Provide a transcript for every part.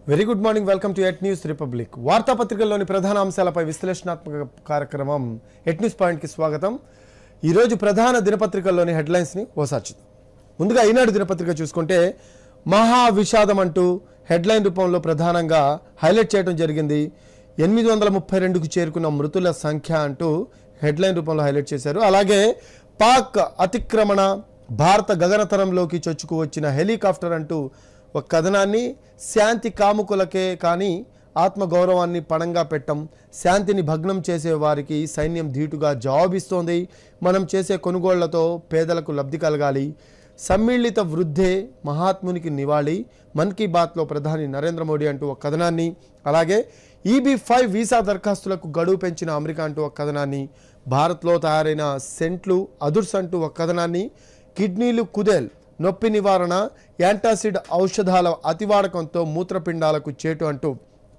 Very good morning welcome to at news republic వార్తాపత్రికల్లోని ప్రధాన అంశాలపై విశ్లేషణాత్మక కార్యక్రమం ఎట్ న్యూస్ పాయింట్కి స్వాగతం ఈరోజు ప్రధాన దినపత్రికల్లోని హెడ్లైన్స్ని ఓసార్చుదాం ముందుగా ఈనాడు దినపత్రిక చూసుకుంటే మహా విషాదం అంటూ హెడ్లైన్ రూపంలో ప్రధానంగా హైలైట్ చేయడం జరిగింది ఎనిమిది వందల ముప్పై రెండుకు చేరుకున్న మృతుల సంఖ్య అంటూ హెడ్లైన్ రూపంలో హైలైట్ చేశారు అలాగే పాక్ అతిక్రమణ భారత గగనతరంలోకి చొచ్చుకు వచ్చిన హెలికాప్టర్ అంటూ ఒక కథనాన్ని శాంతి కాముకులకే కానీ ఆత్మగౌరవాన్ని పణంగా పెట్టం శాంతిని భగ్నం చేసే వారికి సైన్యం ధీటుగా జవాబిస్తోంది మనం చేసే కొనుగోళ్లతో పేదలకు లబ్ధి కలగాలి సమ్మిళిత వృద్ధే మహాత్మునికి నివాళి మన్ కీ బాత్లో ప్రధాని నరేంద్ర మోడీ అంటూ ఒక కథనాన్ని అలాగే ఈబీ ఫైవ్ వీసా దరఖాస్తులకు గడువు పెంచిన అమెరికా అంటూ ఒక కథనాన్ని భారత్లో తయారైన సెంట్లు అదుర్స్ అంటూ ఒక కథనాన్ని కిడ్నీలు కుదేల్ నొప్పి నివారణ యాంటాసిడ్ ఔషధాల అతివాడకంతో మూత్రపిండాలకు చేటు అంటూ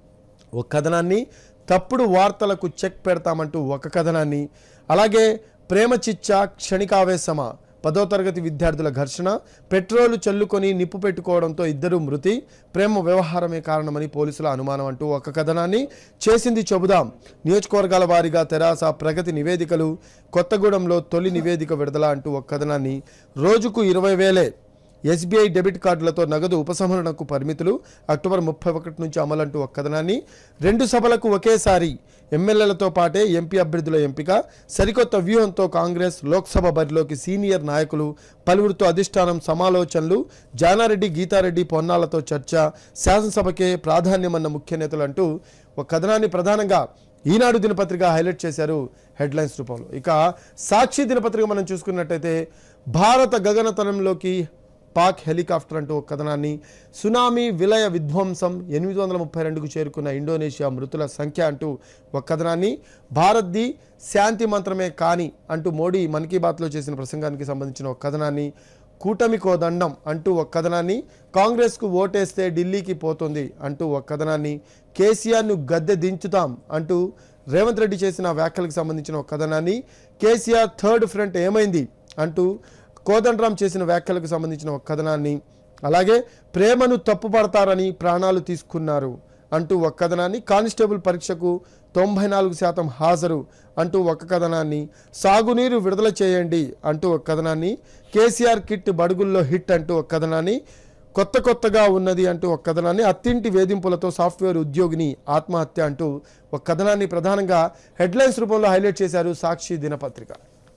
ఒక కథనాన్ని తప్పుడు వార్తలకు చెక్ పెడతామంటూ ఒక కథనాన్ని అలాగే ప్రేమ చిచ్చా క్షణికావేశమా పదో తరగతి విద్యార్థుల ఘర్షణ పెట్రోలు చల్లుకొని నిప్పు పెట్టుకోవడంతో ఇద్దరు మృతి ప్రేమ వ్యవహారమే కారణమని పోలీసుల అనుమానం అంటూ ఒక కథనాన్ని చేసింది చెబుదాం నియోజకవర్గాల వారీగా తెరాస ప్రగతి నివేదికలు కొత్తగూడెంలో తొలి నివేదిక విడుదల అంటూ ఒక కథనాన్ని రోజుకు ఇరవై వేలే ఎస్బీఐ డెబిట్ కార్డులతో నగదు ఉపసంహరణకు పరిమితులు అక్టోబర్ ముప్పై ఒకటి నుంచి అమలంటూ ఒక కథనాన్ని రెండు సభలకు ఒకేసారి ఎమ్మెల్యేలతో పాటే ఎంపీ అభ్యర్థుల ఎంపిక సరికొత్త వ్యూహంతో కాంగ్రెస్ లోక్సభ బరిలోకి సీనియర్ నాయకులు పలువురితో అధిష్టానం సమాలోచనలు జానారెడ్డి గీతారెడ్డి పొన్నాలతో చర్చ శాసనసభకే ప్రాధాన్యమన్న ముఖ్య నేతలు అంటూ ఒక కథనాన్ని ప్రధానంగా ఈనాడు దినపత్రిక హైలైట్ చేశారు హెడ్లైన్స్ రూపంలో ఇక సాక్షి దినపత్రిక మనం చూసుకున్నట్టయితే భారత గగనతలంలోకి పాక్ హెలికాప్టర్ అంటూ ఒక కథనాన్ని సునామీ విలయ విధ్వంసం ఎనిమిది వందల ముప్పై రెండుకు చేరుకున్న ఇండోనేషియా మృతుల సంఖ్య అంటూ ఒక కథనాన్ని భారత్ది శాంతి మంత్రమే కాని అంటూ మోడీ మన్ కీ బాత్లో చేసిన ప్రసంగానికి సంబంధించిన ఒక కథనాన్ని కూటమి కోదండం అంటూ ఒక కథనాన్ని కాంగ్రెస్కు ఓటేస్తే ఢిల్లీకి పోతుంది అంటూ ఒక కథనాన్ని కేసీఆర్ను గద్దె దించుతాం అంటూ రేవంత్ రెడ్డి చేసిన వ్యాఖ్యలకు సంబంధించిన ఒక కథనాన్ని కేసీఆర్ థర్డ్ ఫ్రంట్ ఏమైంది అంటూ కోదండరాం చేసిన వ్యాఖ్యలకు సంబంధించిన ఒక కథనాన్ని అలాగే ప్రేమను తప్పుపడతారని ప్రాణాలు తీసుకున్నారు అంటూ ఒక కథనాన్ని కానిస్టేబుల్ పరీక్షకు తొంభై నాలుగు శాతం హాజరు అంటూ ఒక కథనాన్ని సాగునీరు విడుదల చేయండి అంటూ ఒక కథనాన్ని కేసీఆర్ కిట్ బడుగుల్లో హిట్ అంటూ ఒక కథనాన్ని కొత్త కొత్తగా ఉన్నది అంటూ ఒక కథనాన్ని అత్తింటి వేధింపులతో సాఫ్ట్వేర్ ఉద్యోగిని ఆత్మహత్య అంటూ ఒక కథనాన్ని ప్రధానంగా హెడ్లైన్స్ రూపంలో హైలైట్ చేశారు సాక్షి దినపత్రిక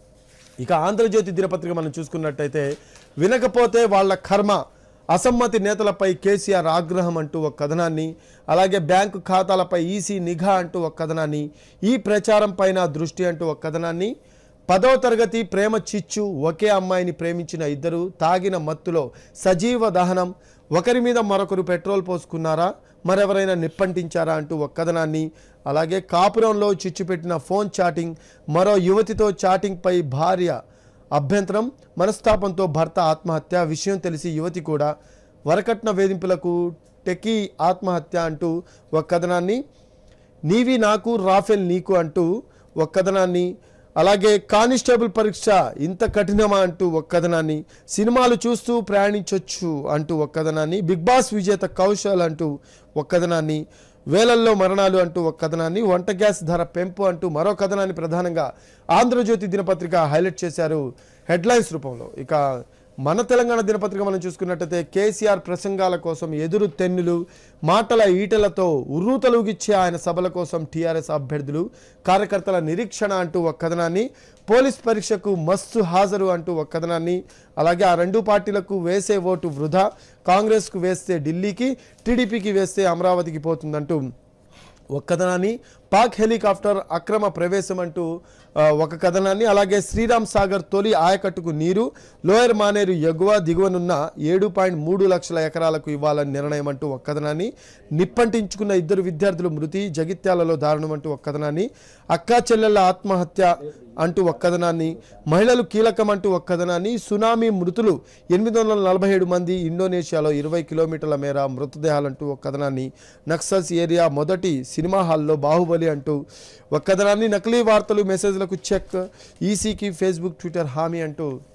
ఇక ఆంధ్రజ్యోతి దినపత్రిక మనం చూసుకున్నట్టయితే వినకపోతే వాళ్ళ కర్మ అసమ్మతి నేతలపై కేసీఆర్ ఆగ్రహం అంటూ ఒక కథనాన్ని అలాగే బ్యాంకు ఖాతాలపై ఈసీ నిఘా అంటూ ఒక కథనాన్ని ఈ ప్రచారం పైన దృష్టి అంటూ ఒక కథనాన్ని పదో తరగతి ప్రేమ చిచ్చు ఒకే అమ్మాయిని ప్రేమించిన ఇద్దరు తాగిన మత్తులో సజీవ దహనం ఒకరి మీద మరొకరు పెట్రోల్ పోసుకున్నారా మరెవరైనా నిప్పంటించారా అంటూ ఒక కథనాన్ని అలాగే కాపురంలో చిచ్చు పెట్టిన ఫోన్ చాటింగ్ మరో యువతితో చాటింగ్పై భార్య అభ్యంతరం మనస్తాపంతో భర్త ఆత్మహత్య విషయం తెలిసి యువతి కూడా వరకట్న వేధింపులకు టెకీ ఆత్మహత్య అంటూ ఒక కథనాన్ని నీవి నాకు రాఫెల్ నీకు అంటూ ఒక కథనాన్ని అలాగే కానిస్టేబుల్ పరీక్ష ఇంత కఠినమా అంటూ ఒక కథనాన్ని సినిమాలు చూస్తూ ప్రయాణించవచ్చు అంటూ ఒక కథనాన్ని బిగ్ బాస్ విజేత కౌశల్ అంటూ ఒక కథనాన్ని వేలల్లో మరణాలు అంటూ ఒక కథనాన్ని వంట గ్యాస్ ధర పెంపు అంటూ మరో కథనాన్ని ప్రధానంగా ఆంధ్రజ్యోతి దినపత్రిక హైలైట్ చేశారు హెడ్లైన్స్ రూపంలో ఇక మన తెలంగాణ దినపత్రిక మనం చూసుకున్నట్టయితే కేసీఆర్ ప్రసంగాల కోసం ఎదురు తెన్నులు మాటల ఈటలతో ఉర్రూతలుగిచ్చే ఆయన సభల కోసం టీఆర్ఎస్ అభ్యర్థులు కార్యకర్తల నిరీక్షణ అంటూ ఒక కథనాన్ని పోలీస్ పరీక్షకు మస్తు హాజరు అంటూ ఒక కథనాన్ని అలాగే ఆ రెండు పార్టీలకు వేసే ఓటు వృధా కాంగ్రెస్కు వేస్తే ఢిల్లీకి టీడీపీకి వేస్తే అమరావతికి పోతుందంటూ ఒక కథనాన్ని పాక్ హెలికాప్టర్ అక్రమ ప్రవేశం అంటూ ఆ, ఒక కథనాన్ని అలాగే శ్రీరామ్ సాగర్ తొలి ఆయకట్టుకు నీరు లోయర్ మానేరు ఎగువ దిగువనున్న ఏడు పాయింట్ మూడు లక్షల ఎకరాలకు ఇవ్వాలని నిర్ణయం అంటూ ఒక కథనాన్ని నిప్పంటించుకున్న ఇద్దరు విద్యార్థులు మృతి జగిత్యాలలో దారుణం అంటూ ఒక కథనాన్ని అక్కా చెల్లెళ్ళ ఆత్మహత్య అంటూ ఒక కథనాన్ని మహిళలు కీలకం అంటూ ఒక కథనాన్ని సునామీ మృతులు ఎనిమిది వందల నలభై ఏడు మంది ఇండోనేషియాలో ఇరవై కిలోమీటర్ల మేర మృతదేహాలంటూ ఒక కథనాన్ని నక్సల్స్ ఏరియా మొదటి సినిమా హాల్లో బాహుబలి అంటూ ఒక కథనాన్ని నకిలీ వార్తలు మెసేజ్లకు చెక్ ఈసీకి ఫేస్బుక్ ట్విట్టర్ హామీ అంటూ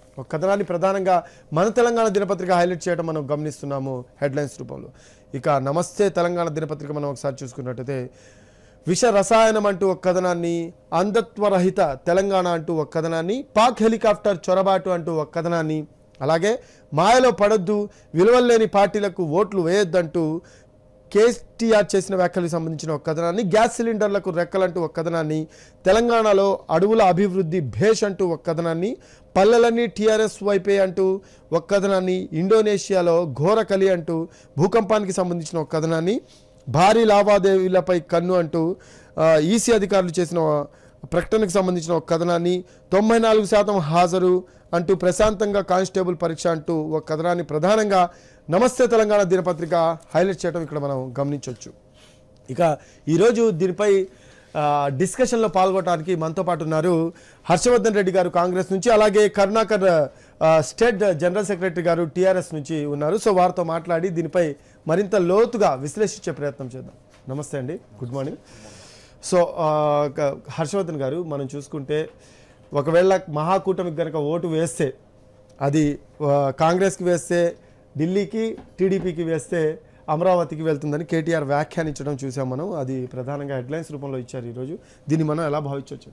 ఒక కథనాన్ని ప్రధానంగా మన తెలంగాణ దినపత్రిక హైలైట్ చేయడం మనం గమనిస్తున్నాము హెడ్లైన్స్ రూపంలో ఇక నమస్తే తెలంగాణ దినపత్రిక మనం ఒకసారి చూసుకున్నట్టయితే విష రసాయనం అంటూ ఒక కథనాన్ని అంధత్వరహిత తెలంగాణ అంటూ ఒక కథనాన్ని పాక్ హెలికాప్టర్ చొరబాటు అంటూ ఒక కథనాన్ని అలాగే మాయలో పడొద్దు విలువలేని పార్టీలకు ఓట్లు వేయొద్దంటూ కేసీఆర్ చేసిన వ్యాఖ్యలకు సంబంధించిన ఒక కథనాన్ని గ్యాస్ సిలిండర్లకు రెక్కలంటూ ఒక కథనాన్ని తెలంగాణలో అడవుల అభివృద్ధి భేష్ అంటూ ఒక కథనాన్ని పల్లెలన్నీ టీఆర్ఎస్ వైపే అంటూ ఒక కథనాన్ని ఇండోనేషియాలో ఘోర కలి అంటూ భూకంపానికి సంబంధించిన ఒక కథనాన్ని భారీ లావాదేవీలపై కన్ను అంటూ ఆ, ఈసీ అధికారులు చేసిన ప్రకటనకు సంబంధించిన ఒక కథనాన్ని తొంభై నాలుగు శాతం హాజరు అంటూ ప్రశాంతంగా కానిస్టేబుల్ పరీక్ష అంటూ ఒక కథనాన్ని ప్రధానంగా నమస్తే తెలంగాణ దినపత్రిక హైలైట్ చేయడం ఇక్కడ మనం గమనించవచ్చు ఇక ఈరోజు దీనిపై ఆ, డిస్కషన్లో పాల్గొనడానికి మనతో పాటు ఉన్నారు హర్షవర్ధన్ రెడ్డి గారు కాంగ్రెస్ నుంచి అలాగే కరుణాకర్ ఆ, state general secretary garu TRS నుంచి ఉన్నారు సో వారితో మాట్లాడి దీనిపై మరింత లోతుగా విశ్లేషించే ప్రయత్నం చేద్దాం నమస్తే అండి గుడ్ మార్నింగ్ సో ఆ, క- హర్షవర్ధన్ గారు మనం చూసుకుంటే ఒకవేళ మహాకూటమికి కనుక ఓటు వేస్తే అది ఆ, కాంగ్రెస్కి వేస్తే ఢిల్లీకి టీడీపీకి వేస్తే అమరావతికి వెళ్తుందని కేటీఆర్ వ్యాఖ్యానించడం చూసాం మనం అది ప్రధానంగా హెడ్లైన్స్ రూపంలో ఇచ్చారు ఈరోజు దీన్ని మనం ఎలా భావించవచ్చు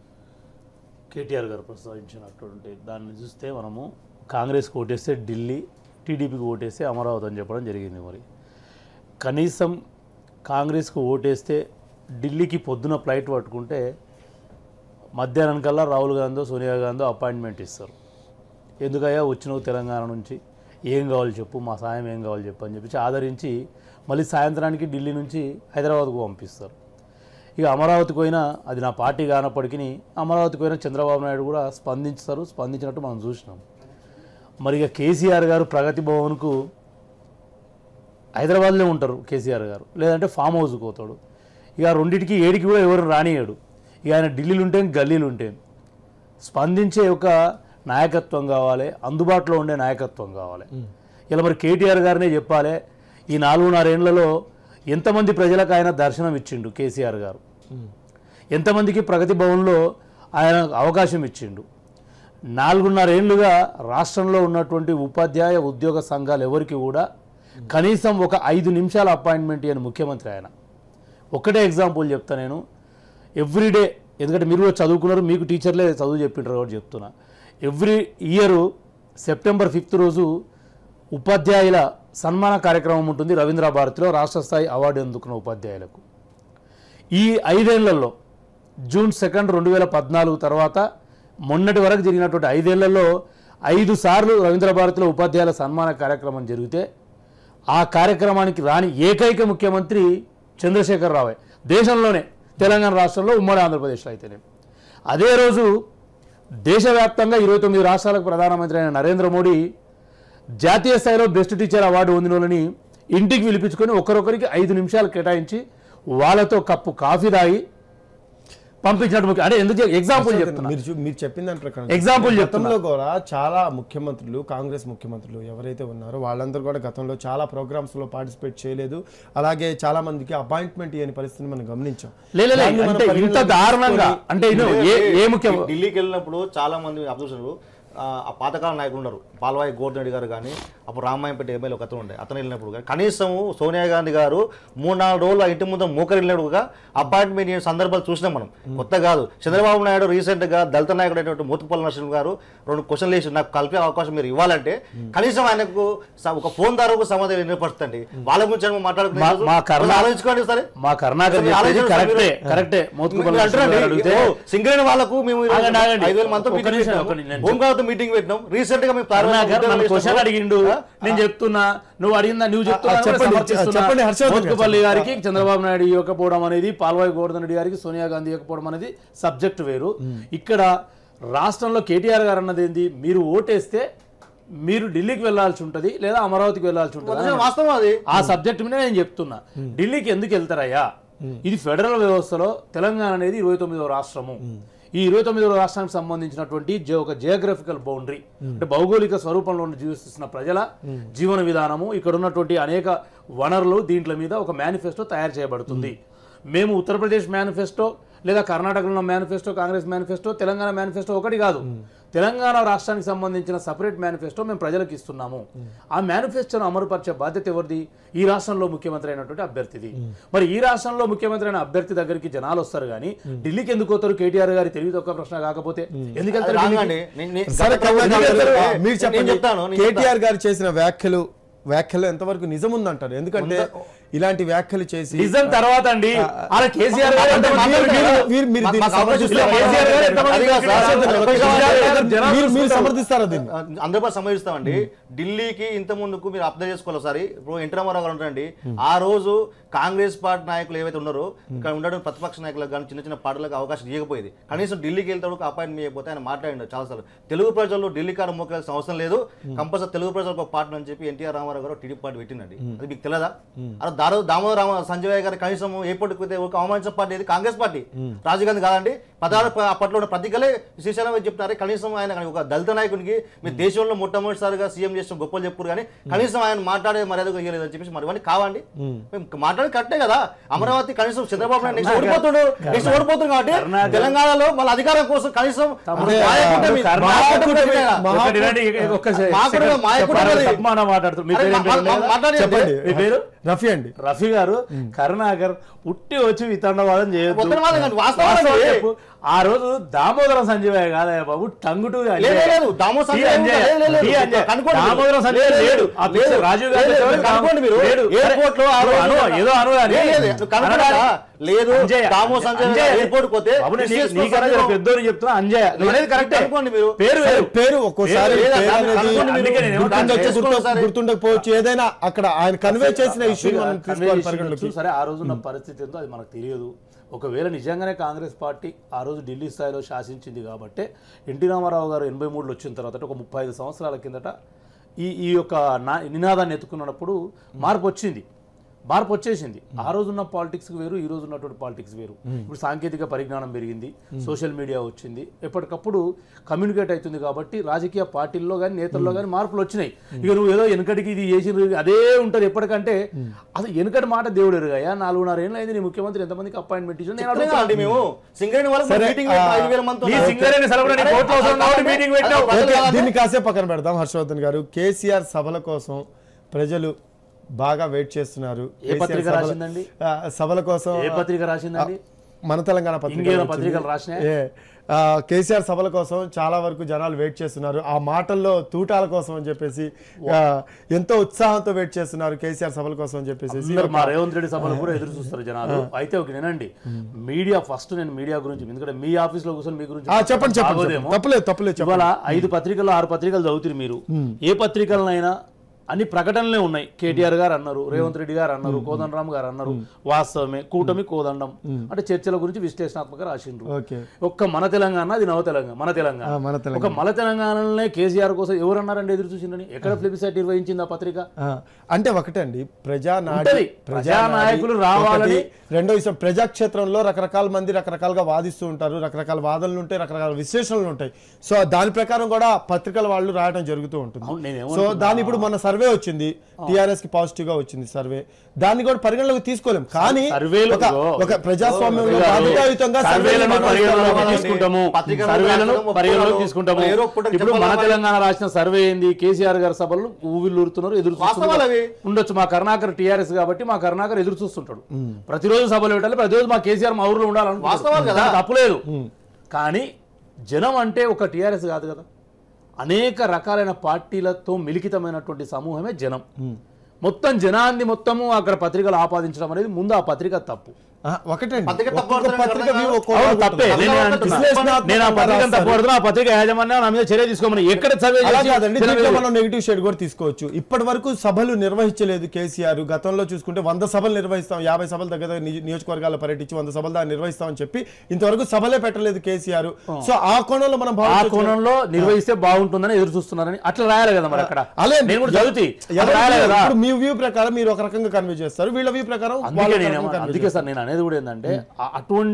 కేటీఆర్ గారు ప్రస్తావించినటువంటి దాన్ని చూస్తే మనము కాంగ్రెస్కి ఓటేస్తే ఢిల్లీ టీడీపీకి ఓటేస్తే అమరావతి అని చెప్పడం జరిగింది మరి కనీసం కాంగ్రెస్కి ఓటేస్తే ఢిల్లీకి పొద్దున ఫ్లైట్ పట్టుకుంటే మధ్యాహ్నం కల్లా రాహుల్ గాంధీ సోనియా గాంధీ అపాయింట్మెంట్ ఇస్తారు ఎందుకయ్యా వచ్చినావు తెలంగాణ నుంచి ఏం కావాలి చెప్పు మా సాయం ఏం కావాలి చెప్పు అని చెప్పి ఆదరించి మళ్ళీ సాయంత్రానికి ఢిల్లీ నుంచి హైదరాబాద్కు పంపిస్తారు ఇక అమరావతికి పోయినా అది నా పార్టీ కానప్పటికీ అమరావతికి పోయినా చంద్రబాబు నాయుడు కూడా స్పందించుతారు స్పందించినట్టు మనం చూసినాం మరి ఇక కేసీఆర్ గారు ప్రగతి భవన్కు హైదరాబాద్లో ఉంటారు కేసీఆర్ గారు లేదంటే ఫామ్ హౌస్కి పోతాడు ఇక రెండింటికి ఏడికి కూడా ఎవరు రానియాడు ఇక ఆయన ఢిల్లీలు ఉంటే గల్లీలు ఉంటే స్పందించే ఒక నాయకత్వం కావాలి అందుబాటులో ఉండే నాయకత్వం కావాలి ఇలా మరి కేటీఆర్ గారినే చెప్పాలి ఈ నాలుగున్నరేళ్లలో ఎంతమంది ప్రజలకు ఆయన దర్శనం ఇచ్చిండు కేసీఆర్ గారు ఎంతమందికి ప్రగతి భవన్లో ఆయన అవకాశం ఇచ్చిండు నాలుగున్నరేళ్లుగా రాష్ట్రంలో ఉన్నటువంటి ఉపాధ్యాయ ఉద్యోగ సంఘాలు ఎవరికి కూడా కనీసం ఒక ఐదు నిమిషాల అపాయింట్మెంట్ ఇవ్వని ముఖ్యమంత్రి ఆయన ఒకటే ఎగ్జాంపుల్ చెప్తా నేను ఎవ్రీడే ఎందుకంటే మీరు కూడా చదువుకున్నారు మీకు టీచర్లే చదువు చెప్పింటారు కాబట్టి చెప్తున్నా ఎవ్రీ ఇయర్ సెప్టెంబర్ ఫిఫ్త్ రోజు ఉపాధ్యాయుల సన్మాన కార్యక్రమం ఉంటుంది రవీంద్ర భారతిలో రాష్ట్ర స్థాయి అవార్డు అందుకున్న ఉపాధ్యాయులకు ఈ ఐదేళ్లలో జూన్ సెకండ్ రెండు వేల పద్నాలుగు తర్వాత మొన్నటి వరకు జరిగినటువంటి ఐదేళ్లలో ఐదు సార్లు రవీంద్ర భారతిలో ఉపాధ్యాయుల సన్మాన కార్యక్రమం జరిగితే ఆ కార్యక్రమానికి రాని ఏకైక ముఖ్యమంత్రి చంద్రశేఖర్ రావే దేశంలోనే తెలంగాణ రాష్ట్రంలో ఉమ్మడి ఆంధ్రప్రదేశ్లో అయితేనే అదే రోజు దేశవ్యాప్తంగా ఇరవై తొమ్మిది రాష్ట్రాలకు ప్రధానమంత్రి అయిన నరేంద్ర మోడీ జాతీయ స్థాయిలో బెస్ట్ టీచర్ అవార్డు పొందిన వాళ్ళని ఇంటికి పిలిపించుకొని ఒకరొకరికి ఐదు నిమిషాలు కేటాయించి వాళ్ళతో కప్పు కాఫీ తాగి పంపించినట్టు ముఖ్య- అంటే ఎందుకు ఎగ్జాంపుల్ చెప్తున్నా మీరు చూ- మీరు చెప్పిన దాని ప్రకారం Example చెప్తున్నా. గతంలో కూడా చాలా ముఖ్యమంత్రులు కాంగ్రెస్ ముఖ్యమంత్రులు ఎవరైతే ఉన్నారో వాళ్ళందరూ కూడా గతంలో చాలా ప్రోగ్రామ్స్ లో పార్టిసిపేట్ చేయలేదు అలాగే చాలా మందికి అపాయింట్మెంట్ ఇవ్వని పరిస్థితిని మనం గమనించాం లే, లే, లే, దాన్ని మనం అంటే ఇంత పరిగణలోకి దారుణంగా తీసుకొని- అంటే ఇను ఏ ఏ ముఖ్యం ఢిల్లీకి వెళ్ళినప్పుడు చాలా మంది అబ్జర్వర్ ఆ పాతకాల నాయకులు ఉన్నారు పాల్వాయి గోవర్ధన్ రెడ్డి గారు కానీ అప్పుడు రామాయంపేట ఎమ్మెల్యే ఒక అతను ఉండే అతను వెళ్ళినప్పుడు కానీ కనీసం సోనియా గాంధీ గారు మూడు నాలుగు రోజులు ఆ ఇంటి ముందు మూకరు వెళ్ళినప్పుడుగా అపాయింట్మెంట్ ఇచ్చిన సందర్భాలు చూసినాం మనం కొత్త కాదు చంద్రబాబు నాయుడు రీసెంట్ గా దళిత నాయకుడు అయినటువంటి మూతుపల్లి నరసింహ గారు రెండు క్వశ్చన్లు వేసి నాకు కలిపే అవకాశం మీరు ఇవ్వాలంటే కనీసం ఆయనకు స- ఒక ఫోన్ ద్వారా సమాధానం వినపడుతుంది వాళ్ళ గురించి ఏమో మా- మాట్లాడుకున్నారు మా కర్ణా- ఆలోచించుకోండి సరే మా కరుణాకర్ మీరు చెప్పేది ఆలోచించండి కరెక్టే మీరు. కరెక్టే మోత్కుపల్లి మీరు అంటున్నారండి, నరసింహ గారు అడిగితే ఓ, సింగరేణి వాళ్ళకు మేము ఈరోజు ఆగండి, ఆగండి. ఐదు వేల మందితో ఒక్క మీటింగ్ నిమిషం, పెట్టినాం. ఒక్క నిమిషం. భూమికాలతో మీటింగ్ పెట్టినాం రీసెంట్ గా మేము ప్రారంభ కరుణాకర్ ఉద్యోగాలు నన్ను క్వశ్చన్ చేసినప్పుడు- అడిగిండు నేను చెప్తున్నా నువ్వు అడిగిందా నువ్వు చెప్తున్నా చెప్పండి, సమర్థిస్తున్నా. చెప్పండి, హర్షవర్ధన్ గారు. మోత్కుపల్లి గారికి చంద్రబాబు నాయుడు ఇవ్వకపోవడం అనేది పాల్వాయి గోవర్ధన్ రెడ్డి గారికి సోనియా గాంధీ ఇవ్వకపోవడం అనేది సబ్జెక్ట్ వేరు ఇక్కడ రాష్ట్రంలో కేటీఆర్ గారు అన్నది ఏంది మీరు ఓటేస్తే మీరు ఢిల్లీకి వెళ్ళాల్సి ఉంటుంది లేదా అమరావతికి వెళ్ళాల్సి ఉంటుంది నిజం, వాస్తవం అది ఆ సబ్జెక్ట్ మీద నేను చెప్తున్నా ఢిల్లీకి ఎందుకు వెళ్తారయ్యా ఇది ఫెడరల్ వ్యవస్థలో తెలంగాణ అనేది ఇరవై తొమ్మిదవ రాష్ట్రము ఈ ఇరవై తొమ్మిదవ రాష్ట్రానికి సంబంధించినటువంటి జే- ఒక జియోగ్రఫికల్ బౌండరీ అంటే భౌగోళిక స్వరూపంలో ఉన్న జీవిస్తున్న ప్రజల జీవన విధానము ఇక్కడ ఉన్నటువంటి అనేక వనరులు దీంట్ల మీద ఒక మేనిఫెస్టో తయారు చేయబడుతుంది మేము ఉత్తరప్రదేశ్ మేనిఫెస్టో లేదా కర్ణాటకలో ఉన్న manifesto Congress manifesto Telangana manifesto ఒకటి కాదు తెలంగాణ రాష్ట్రానికి సంబంధించిన సపరేట్ మేనిఫెస్టో మేము ప్రజలకు ఇస్తున్నాము ఆ మేనిఫెస్టోను అమలుపరిచే బాధ్యత ఎవరిది ఈ రాష్ట్రంలో ముఖ్యమంత్రి అయినటువంటి అభ్యర్థిది మరి ఈ రాష్ట్రంలో ముఖ్యమంత్రి అయిన అభ్యర్థి దగ్గరికి జనాలు వస్తారు కానీ ఢిల్లీకి ఎందుకు పోతారు కేటీఆర్ గారి తెలివి తక్కువ ప్రశ్న కాకపోతే ఎందుకు వెళ్తారు రాంగ్ ఢిల్లీకి? అండి. నే- నే- సరే గత కన్నా ప్రభుత్వం గారు, చేసిన- మీరు నేను చెప్పండి చెప్తాను నేను కేటీఆర్ గారు చేసిన వ్యాఖ్యలు వ్యాఖ్యలు ఎంతవరకు నిజం ఉందంటారు ఎందుకంటే ఇలాంటి వ్యాఖ్యలు చేసి నిజం తర్వాత అండి అలా కేసీఆర్ గారు అంటే ఎంతమంది మీరు- మీరు- మీరు- మీరు- మీరు మా- దీన్ని మాకు అవకాశం సమర్థిస్తారా? ఇస్తే కేసీఆర్ గారు ఎంతమంది అది కాదు సార్. కేసీఆర్ గారు కేసీఆర్ గారు జనాలు మీరు- మీరు చూస్తారు. సమర్థిస్తారా దీన్ని అందరూ సమర్థిస్తామండి ఢిల్లీకి ఇంత ముందుకు మీరు అప్లై చేసుకోవాలి ఒకసారి ఇప్పుడు ఎన్టీ రామారావు గారు ఉంటారండి ఆ రోజు కాంగ్రెస్ పార్టీ నాయకులు ఏవైతే ఉన్నారో ఇక్కడ ఉండడం ప్రతిపక్ష నాయకులకు కానీ చిన్న చిన్న పార్టీలకు అవకాశం ఇవ్వకపోయేది కనీసం ఢిల్లీకి వెళ్తాడు అపాయింట్ చేయకపోతే ఆయన మాట్లాడిండు చాలాసార్లు తెలుగు ప్రజల్లో ఢిల్లీ కారం మోకాల్సిన అవసరం లేదు కంపల్సరీ తెలుగు ప్రజలకు ఒక పార్టీ అని చెప్పి ఎన్టీఆర్ రామారావు గారు టీడీపీ పార్టీ పెట్టిందండి అది మీకు తెలియదా అలా దాదాపు దామోదర రామ సంజయ్ గారు కనీసం ఎప్పటికి పోతే ఒక అవమానించిన పార్టీ ఏది కాంగ్రెస్ పార్టీ రాజీవ్ గాంధీ కాదండి పదహారు ప- అప్పట్లో ఉన్న పత్రికలే శ్రీశైలం వైపు చెప్తున్నారు కనీసం ఆయన ఒక దళిత నాయకునికి మీరు దేశంలో మొట్టమొదటిసారిగా సీఎం చేసిన గొప్పలు చెప్పారు కానీ కనీసం ఆయన మాట్లాడే మర్యాద ఇవ్వలేదని చెప్పేసి మరి ఇవన్నీ కావండి మేము మాట్లాడి కరెక్టే కదా అమరావతి కనీసం చంద్రబాబు నాయుడు నెక్స్ట్ ఓడిపోతుడు నెక్స్ట్ ఓడిపోతుంది కాబట్టి కర్ణాటక- తెలంగాణలో మళ్ళీ అధికారం కోసం కనీసం తమ్ముడు, మాయకుంటే మీ- కర్ణాటక మాయకుంటే మీ- మహా- ఒకటి వినండి, ఇక- ఒక్క సె- మాకు కూడా సెకండ్ మాయకుడు చెప్పాలి, ఉన్నది. తప్పు మాట మాట్లాడుతున్నారు. మీ అరే, పేరు ఏం మా- పేరు మా- లేదా? మాట్లాడండి. చెప్పండి మీ పేరు రఫీ అండి రఫీ గారు కరుణాకర్ ఉట్టి వచ్చి వితండవాదం చేయొద్దు ఉత్తరవాదం కాదు, వాస్తవాలు వాస్తవం అండి. చెప్పు. ఆ రోజు దామోదరం సంజయ్ కాదయ్య బాబు టంగుటూ లేదు, లేదు, దామో సంజయ్ లేదు, లేదు, లేదు. కనుక్కోండి మీరు. దామోదరం సంజయ్ లేదు, లేడు ఆ లేదు, పిక్చర్ రాజీవ్ గాంధీ లేదు, ఎవరు? కనుక్కోండి మీరు. లేడు. ఎయిర్పోర్ట్ లో ఆ అను, రోజు అను, ఏదో అను కానీ. లేదు, లేదు, కనుక్కోండి అనగానే- కదా. లేదు, అంజయ్య, దామో సంజయ్ అంజయ్య, ఎయిర్పోర్ట్ పోతే బాబు, నీ- విశేష నీకన్నా జర సందర్భం. పెద్దోని చెప్తున్నా అంజయ్య నువ్వు అనేది కరెక్టే కనుక్కోండి మీరు. పేరు సరే, వేరు పేరు ఒక్కోసారి లేదు, పేరు దాన్ని అనేది కనుక్కోండి మీరు. అందుకే నేను ఏమంటున్నా దాన్ని గుర్తుండొచ్చు, చేసుకోండి గుర్తు- ఒకసారి. గుర్తుండకపోవచ్చు ఏదైనా అక్కడ ఆయన కన్వే చేసిన ఇష్యూ మనం కన్వే తీసుకోవాలి చేసిన పరిగణలోకి వచ్చు. సరే ఆ రోజు ఉన్న పరిస్థితి ఏందో అది మనకు తెలియదు ఒకవేళ నిజంగానే కాంగ్రెస్ పార్టీ ఆ రోజు ఢిల్లీ స్థాయిలో శాసించింది కాబట్టి ఎన్టీ రామారావు గారు ఎనభై మూడులో వచ్చిన తర్వాత అంటే ఒక ముప్పై ఐదు సంవత్సరాల కిందట ఈ ఈ యొక్క నా నినాదాన్ని ఎత్తుకున్నప్పుడు మార్పు వచ్చింది మార్పు వచ్చేసింది ఆ రోజు ఉన్న పాలిటిక్స్ వేరు ఈ రోజు ఉన్నటువంటి పాలిటిక్స్ వేరు ఇప్పుడు సాంకేతిక పరిజ్ఞానం పెరిగింది సోషల్ మీడియా వచ్చింది ఎప్పటికప్పుడు కమ్యూనికేట్ అవుతుంది కాబట్టి రాజకీయ పార్టీల్లో కానీ నేతల్లో కానీ మార్పులు వచ్చినాయి ఇక నువ్వు ఏదో వెనకటికి ఇది చేసి అదే ఉంటుంది ఎప్పటికంటే అసలు వెనకటి మాట దేవుడు ఎరుగాయా నాలుగున్నర ఏళ్ళు అయింది నీ ముఖ్యమంత్రి ఎంతమందికి అపాయింట్మెంట్ ఇచ్చిన నేను చెప్తున్నా అడుగుతున్నా. అండి మేము సింగరేణి వాళ్ళకి సరే, మీటింగ్ పెట్టిన ఆ, ఐదు వేల మందితో నీ సింగరేణి సెలవులో నీ కోర్టులో అవసరం కాబట్టి మీటింగ్ పెట్టినావు. అదే, ఓకే అదే. దీన్ని కాసేపు పక్కన పెడదాం హర్షవర్ధన్ గారు కేసీఆర్ సభల కోసం ప్రజలు బాగా వెయిట్ చేస్తున్నారు ఏ పత్రిక కేసీఆర్ సభల- రాసిందండి? ఆ, సభల కోసం ఏ పత్రిక రాసిందండి మన తెలంగాణ పత్రిక ఇంకేమైనా వచ్చింది. పత్రికలు రాసినాయా? ఏ, ఆ, కేసీఆర్ సభల కోసం చాలా వరకు జనాలు వెయిట్ చేస్తున్నారు ఆ మాటల్లో తూటాల కోసం అని చెప్పేసి ఆ, ఎంతో ఉత్సాహంతో వెయిట్ చేస్తున్నారు కేసీఆర్ సభల కోసం అని చెప్పేసి అందరూ మా రేవంత్ రెడ్డి సభలు కూడా ఎదురు చూస్తారు జనాలు అయితే ఒక వినండి మీడియా ఫస్ట్ నేను మీడియా గురించి ఎందుకంటే మీ ఆఫీస్ లో కూర్చొని మీ గురించి ఆ, చెప్పండి చెప్పండి బాగోదేమో. చెప్పండి. తప్పులేదు తప్పులేదు చెప్పండి ఇవాళ ఐదు పత్రికలు ఆరు పత్రికలు చదువుతారు మీరు ఏ పత్రికలనైనా అన్ని ప్రకటనలే ఉన్నాయి కేటీఆర్ గారు అన్నారు రేవంత్ రెడ్డి గారు అన్నారు కోదండరామ్ గారు అన్నారు వాస్తవమే కూటమి కోదండం అంటే చర్చల గురించి విశ్లేషణాత్మక రాసిండ్రు ఓకే ఒక్క మన తెలంగాణ అది నవ తెలంగాణ మన తెలంగాణ ఆ, మన తెలంగాణ ఒక మన తెలంగాణలోనే కేసీఆర్ కోసం ఎవరు అన్నారండి ఎదురు చూసిండని ఎక్కడ ఫ్లిప్సైట్ నిర్వహించింది ఆ పత్రిక ఆ, అంటే ఒకటే అండి ప్రజానాడి ఉంటది. ప్రజానాయకులు రావాలని- రెండో విషయం ప్రజాక్షేత్రంలో రకరకాల మంది రకరకాలుగా వాదిస్తూ ఉంటారు రకరకాల వాదనలు ఉంటాయి రకరకాల విశ్లేషణలు ఉంటాయి సో దాని ప్రకారం కూడా పత్రికల వాళ్ళు రాయడం జరుగుతూ ఉంటుంది అవును, నేనేమో సో దాని ఇప్పుడు మన సర్వే వచ్చింది టిఆర్ఎస్ కి పాజిటివ్ గా వచ్చింది సర్వే దాన్ని కూడా పరిగణలోకి తీసుకోలేం కానీ సర్వేలు ఒక- ఇగో. ఒక ప్రజాస్వామ్యంలో గారు, బాధ్యతాయుతంగా సర్వేలను సర్వేలను పరిగణలోకి రావాలండి. తీసుకుంటాము పత్రికలను సర్వేలను రాష్ట్రం పరిగణలోకి ఒప్పుకోవాలి. తీసుకుంటాము ఏరో పుట్టకు ఇప్పుడు మన చెప్పాలి. తెలంగాణ రాసిన సర్వే ఏంది కేసీఆర్ గారి సభలు ఊవిల్లూరుతున్నారు ఎదురు వాస్తవాలు చూస్తున్నారు అవి. ఉండొచ్చు మా కరుణాకర్ టీఆర్ఎస్ కాబట్టి మా కరుణాకర్ ఎదురు చూస్తుంటాడు ప్రతిరోజు సభలు పెట్టాలి ప్రతిరోజు మా కేసీఆర్ మా ఊర్లో వాస్తవాలు ఉండాలనుకుంటున్నాడు కదా. దానికి తప్పులేదు కానీ జనం అంటే ఒక టీఆర్ఎస్ కాదు కదా అనేక రకాలైన పార్టీలతో మిలికితమైనటువంటి సమూహమే జనం మొత్తం జనాన్ని మొత్తము అక్కడ పత్రికలు ఆపాదించడం అనేది ముందు ఆ పత్రిక తప్పు ఆ, ఒకటే అండి. పత్రిక తప్పు ఒక్కొక్క పడుతుంది పత్రిక కదా. view ఒక్కో అవును, లాగా తప్పే ఉంటుంది. నేను అంటున్నా. విశ్లేషణాత్మకంగా నేను ఆ పత్రికను రాస్తారు. తప్పకూడదు ఆ పత్రిక యాజమాన్యం నా మీద చర్య తీసుకోమని ఎక్కడ సర్వే అలా చేసి కాదండి చర్య దీంట్లో చేసి- మనం నెగిటివ్ షేడ్ కూడా తీసుకోవచ్చు ఇప్పటి వరకు సభలు నిర్వహించలేదు కేసీఆర్ గతంలో చూసుకుంటే వంద సభలు నిర్వహిస్తాం యాభై సభలు దగ్గర దగ్గర నియ- నియోజకవర్గాల్లో పర్యటించి వంద సభలు దాన్ని నిర్వహిస్తామని చెప్పి ఇంతవరకు సభలే పెట్టలేదు కేసీఆర్ సో ఆ కోణంలో మనం ఆ భావించవచ్చు. కోణంలో నిర్వహిస్తే బాగుంటుందని ఎదురు చూస్తున్నారని అట్లా రాయాలి కదా మరి అక్కడ అలే నేను కూడా చదువుతి ఎవరి రాయాలి view- కదా ఇప్పుడు మీ వ్యూ ప్రకారం మీరు ఒక రకంగా కన్వే చేస్తారు వీళ్ళ వ్యూ ప్రకారం అందుకే వాళ్ళ నేను రకంగా convey అందుకే సార్ నేను అనేది కూడా ఏంటంటే ఆ- అటువంటి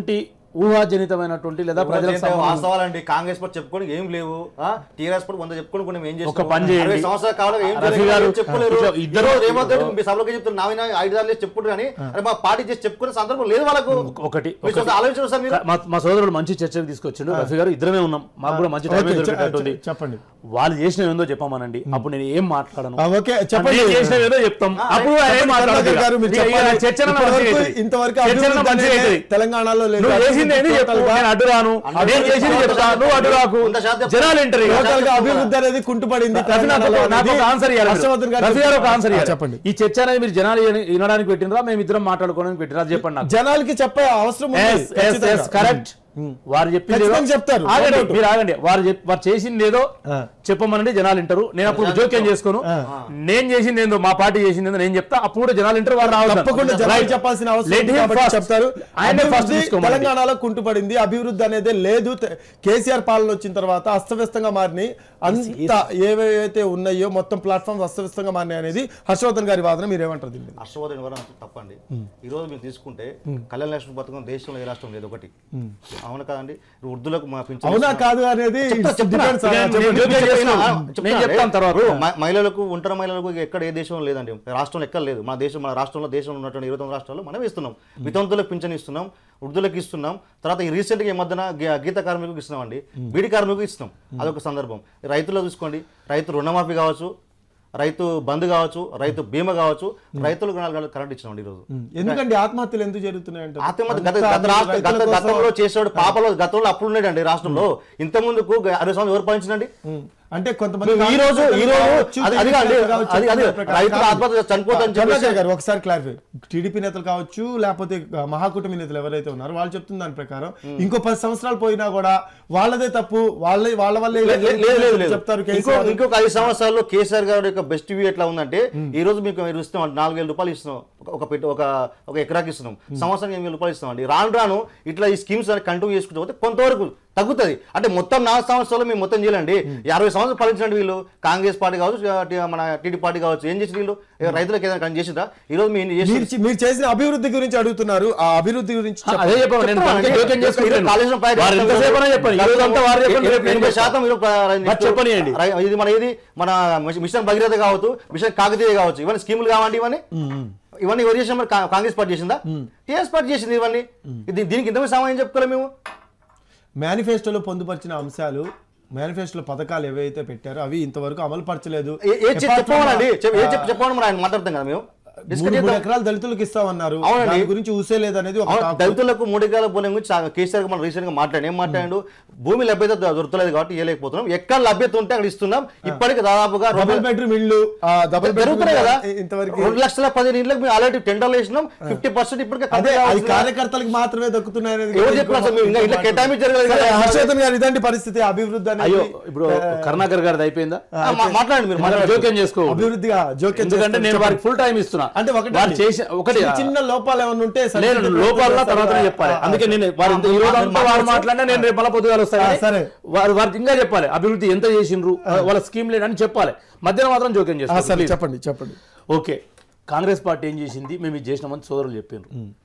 ఊహాజనితమైనటువంటి లేదా ప్రజలకు ఏంటంటే సంబంధం- వాస్తవాలండి కాంగ్రెస్ పార్టీ చెప్పుకొని ఏం లేవు టీఆర్ఎస్ పార్టీ వంద చెప్పుకొని కొన్ని ఏం చేస్తాం ఒక పని చేయండి. అరవై సంవత్సరాల కాలం ఏం రఫీ చేయలేదు, గారు, ఏం చెప్పుకోలేరు ఇట్లా ఇద్దరు- ఇద్దరు ఏమవుతారు మీ సభలోకి చెప్తారు నావిన ఐదు సార్లు చేసి చెప్పుకుంటారు కానీ అరే మా పార్టీ చేసి చెప్పుకునే సందర్భం లేదు వాళ్ళకు ఒకటి మీరు కొంచెం ఆలోచించండి సార్ మీరు మా మా సోదరుడు మంచి చర్చకు తీసుకొచ్చిండు రఫీ గారు ఇద్దరమే ఉన్నాం మాకు కూడా మంచి టైం ఓకే, చె- దొరికేటట్టుంది చెప్పండి వాళ్ళు చేసిన ఏందో చెప్పమనండి అప్పుడు నేను ఏం మాట్లాడను ఆ, ఓకే చెప్పండి నేను చేసిన ఏదో చెప్తాం అప్పుడు ఆయన ఏం చెప్పండి, మాట్లాడదు కరుణాకర్ గారు, మీరు ఇక- ఇక చెప్పాలి. చర్చలో ఇప్పటివరకు మంచిగా అవుతుంది. ఇంతవరకు చర్చలో అభివృద్ధి మంచిగా అనేది అవుతుంది. తెలంగాణలో లేదు నువ్వు చేసింది ఏంది చెప్పు టోటల్గా నేను అడ్డు రాను నేను చేసింది చెప్తా నువ్వు అడ్డు రాకు వంద శాతం జనాలు ఎంటర్ టోటల్ గా అభివృద్ధి అనేది కుంటుపడింది రఫీ నాకు ఒక- నాకు ఒక ఆన్సర్ ఇవ్వాలి మీరు. హర్షవర్ధన్ గారు రఫీ గారు ఒక ఆన్సర్ ఆ, ఇవ్వాలి. చెప్పండి ఈ చర్చ అనేది మీరు జనాలు విన- వినడానికి పెట్టినరా మేము ఇద్దరం మాట్లాడుకోవడానికి పెట్టినరా అది చెప్పండి నాకు జనాలకి చెప్పే అవసరం ఉంది ఖచ్చితంగా. కరెక్ట్ వారు చెప్పింది ఏదో- ఖచ్చితంగా చెప్తారు. ఆగండి No doubt. మీరు ఆగండి వారు చెప్- వారు చేసింది ఏదో ఆ. చెప్పమనండి జనాలు వింటారు నేను అప్పుడు జోక్యం చేసుకోను నేను చేసింది ఏందో మా పార్టీ చేసింది ఏందో నేను చెప్తా అప్పుడు కూడా జనాలు వింటారు వారు రావద్దు. తప్పకుండా జనాలు Right. చెప్పాల్సిన అవసరం Let ఉంది him కాబట్టి first. చెప్తారు ఆయనే first అభివృద్ధి తీసుకోమనండి. తెలంగాణలో కుంటుపడింది అభివృద్ధి అనేది లేదు తె- కేసీఆర్ పాలన వచ్చిన తర్వాత అస్తవ్యస్తంగా మారినాయి అంత ఏవైతే ఉన్నాయో మొత్తం ప్లాట్ఫామ్స్ అస్తవ్యస్తంగా మారినాయి అనేది హర్షవర్ధన్ గారి వాదన మీరేమంటారు దీన్ని హర్షవర్ధన్ గారు అంత తప్పండి ఈ రోజు మీరు తీసుకుంటే కళ్యాణ లక్ష్మి పథకం దేశంలో ఏ రాష్ట్రం లేదు ఒకటి అవును కదండి ఇప్పుడు వృద్ధులకు మా పింఛన్ అవునా ఇస్తున్నాం. కాదు అనేది చెప్తా, చెప్తున్నా. depends ఆ, నేను- చెప్పండి. నేను జోక్యం చేసుకోను. చెప్తున్నా నేను అండి. చెప్తాను తర్వాత. ఇప్పుడు మ- మహిళలకు ఒంటరి మహిళలకు ఎక్కడ ఏ దేశంలో లేదండి రాష్ట్రంలో ఎక్కడ లేదు మన దేశం మన రాష్ట్రంలో దేశంలో ఉన్నటువంటి ఇరవై తొమ్మిది రాష్ట్రాల్లో మనం ఇస్తున్నాం వితంతులకు పింఛన్ ఇస్తున్నాం వృద్ధులకు ఇస్తున్నాం తర్వాత ఈ రీసెంట్గా ఈ మధ్యన గీ- గీత కార్మికులకు ఇస్తున్నాం అండి బీడి కార్మికులకు ఇస్తున్నాం అదొక సందర్భం రైతుల్లో చూసుకోండి రైతు రుణమాఫీ కావచ్చు రైతు బంద్ కావచ్చు రైతు బీమా కావచ్చు రైతులకు నాలుగు గంటలు కరెంట్ ఇచ్చినాం ఈ రోజు ఎందుకండి ఆత్మహత్యలు ఎందుకు జరుగుతున్నాయంటే ఆత్మహత్య గత గత రాష్ట్ర గత గతంలో చేసేవాడు పాపలో గతంలో అప్పులు ఉన్నాడండి రాష్ట్రంలో ఇంత ముందుకు అరవై సంవత్సరం ఎవరు పాలించినండి అంటే కొంతమంది ఈ రోజు ఈ రోజు కావచ్చు, అది- అది కాదు, టీడీపీ కావచ్చు, అది అది ప్రకారం రైతులు కాదు. ఆత్మహత్య చనిపోతారని చెప్పేసి చంద్రశేఖర్ గారు ఒకసారి క్లారిఫై టీడీపీ నేతలు కావచ్చు లేకపోతే ఆ, మహాకూటమి నేతలు ఎవరైతే ఉన్నారో వాళ్ళు చెప్తున్న దాని ప్రకారం ఇంకో పది సంవత్సరాలు పోయినా కూడా వాళ్ళదే తప్పు వాళ్ళ వాళ్ళ వల్లే ఇలా లే- లేదు లేదు లేదు చెప్తారు ఇంకో కేసీఆర్ ఇంకొక ఐదు సంవత్సరాల్లో కేసీఆర్ గారి యొక్క బెస్ట్ వ్యూ ఎట్లా ఉందంటే ఈ రోజు మీకు మీరు ఇస్తున్నాం నాలుగు వేల రూపాయలు ఇస్తున్నాం ఒక- ఒక పెట్టి ఒక ఒక ఎకరాకి ఇస్తున్నాం సంవత్సరానికి ఎనిమిది వేల రూపాయలు ఇస్తున్నాం అండి రాను రాను ఇట్లా ఈ స్కీమ్స్ అని కంటిన్యూ చేసుకుంటూ పోతే కొంతవరకు తగ్గుతుంది అంటే మొత్తం నాలుగు సంవత్సరాలు మేము మొత్తం చేయాలండి యాభై సంవత్సరాలు పాలించండి వీళ్ళు కాంగ్రెస్ పార్టీ కావచ్చు టి- మన టీడీ పార్టీ కావచ్చు ఏం చేసిన వీళ్ళు ఏ రైతులకు ఏదైనా కానీ చేసిందా ఈ రోజు మేము చేసి మీరు చే- మీరు చేసిన అభివృద్ధి గురించి అడుగుతున్నారు ఆ అభివృద్ధి గురించి ఆ, అదే చెప్పాను నేను చెప్తాను దానికి అండి. జోక్యం చేసుకుంటాను. కాళేశ్వరం ప్రాజెక్ట్ వారు ఎంతసేపు అయినా చెప్పండి ఈ రోజు అంతా వారు చెప్పండి రేపు నేను ఎనభై చెప్తా. శాతం ఈరోజు ప్ర- మరి చెప్పనీయండి. రై- ఇది మన ఇది మన మిషన్ భగీరథ కావచ్చు మిషన్ కాకతీయ కావచ్చు ఇవన్నీ స్కీములు కావండి ఇవన్నీ ఇవన్నీ ఎవరు చేసిన మరి కా- కాంగ్రెస్ పార్టీ చేసిందా టీఆర్ఎస్ పార్టీ చేసింది ఇవన్నీ ఇది దీనికి ఇంతమంది సామాన్యం చెప్పుకోలేము మేము మేనిఫెస్టోలో పొందుపరిచిన అంశాలు మేనిఫెస్టోలో పథకాలు ఏవైతే పెట్టారో అవి ఇంతవరకు అమలు పరచలేదు ఏ- ఏ చెప్ప- చెప్పమనండి చెప్- ఏ చెప్ప- చెప్పమని మరి ఆయన మాట్లాడతాం కదా మేము డిస్కస్ మూడు మూడు చేద్దాం. ఎకరాలు దళితులకు ఇస్తామన్నారు అవునండి. దాని గురించి ఊసేలేదు అనేది ఒక అవును, టాక్. దళితులకు మూడు ఎకరాల భూమి గురించి చా- కేసీఆర్ గారు మనం రీసెంట్ గా మాట్లాడి ఏం మాట్లాడు భూమి లభ్యత దొ- దొరకలేదు కాబట్టి ఇవ్వలేకపోతున్నాం ఎక్కడ లభ్యత ఉంటే అక్కడ ఇస్తున్నాం ఇప్పటికి దాదాపుగా రెండు- డబుల్ బెడ్రూమ్ ఇల్లు ఆ డబుల్ బెడ్రూమ్ జరుగుతున్నాయి కదా ఇంతవరకు రెండు లక్షల పదిహేను ఇళ్ళకి మేము ఆల్రెడీ టెండర్లు వేసినాం ఫిఫ్టీ పర్సెంట్ ఇప్పటికే అదే complete అది కావాల్సింది. కార్యకర్తలకు మాత్రమే దక్కుతున్నాయి అనేది ఎవరు కూడా చెప్పినా అసలు ఇంకో- మేము ఇంకా ఇట్లా కేటాయింపు జరగలేదు సరే, కదా. హర్షవర్ధన్ గారు ఇదంటి పరిస్థితి అభివృద్ధి అనేది అయ్యో ఇప్పుడు కరుణాకర్ గారిది అయిపోయిందా ఆ, మా- మాట్లాడండి మీరు మనం మాట్లాడండి. జోక్యం చేసుకో అభివృద్ధిగా జోక్యం ఎందుకంటే చేస్తారు. నేను వారికి ఫుల్ టైం ఇస్తున్నా అంటే ఒకటి వారు చేసిన ఒకటి చిన్న చిన్న లోపాలు ఏమైనా ఉంటే నేను సరిదిద్దే లోపాల ప్రయత్నం తర్వాత చేస్తారు. చెప్పాలి ఆ, అందుకే నేను వారు ఇంత- ఈ రోజు అంతా వారు మాట్లాడినా నేను రేపు మళ్ళీ పొద్దుగాలు వస్తాను ఆ, సరే. వారు వారు ఇంకా చెప్పాలి అభివృద్ధి ఎంత చేసిండ్రు వాళ్ళ స్కీమ్ లేదని చెప్పాలి మధ్యలో మాత్రం జోక్యం ఆ, చేస్తారు సరే please. చెప్పండి చెప్పండి ఓకే కాంగ్రెస్ పార్టీ ఏం చేసింది మేము ఇది చేసినామని సోదరులు చెప్పారు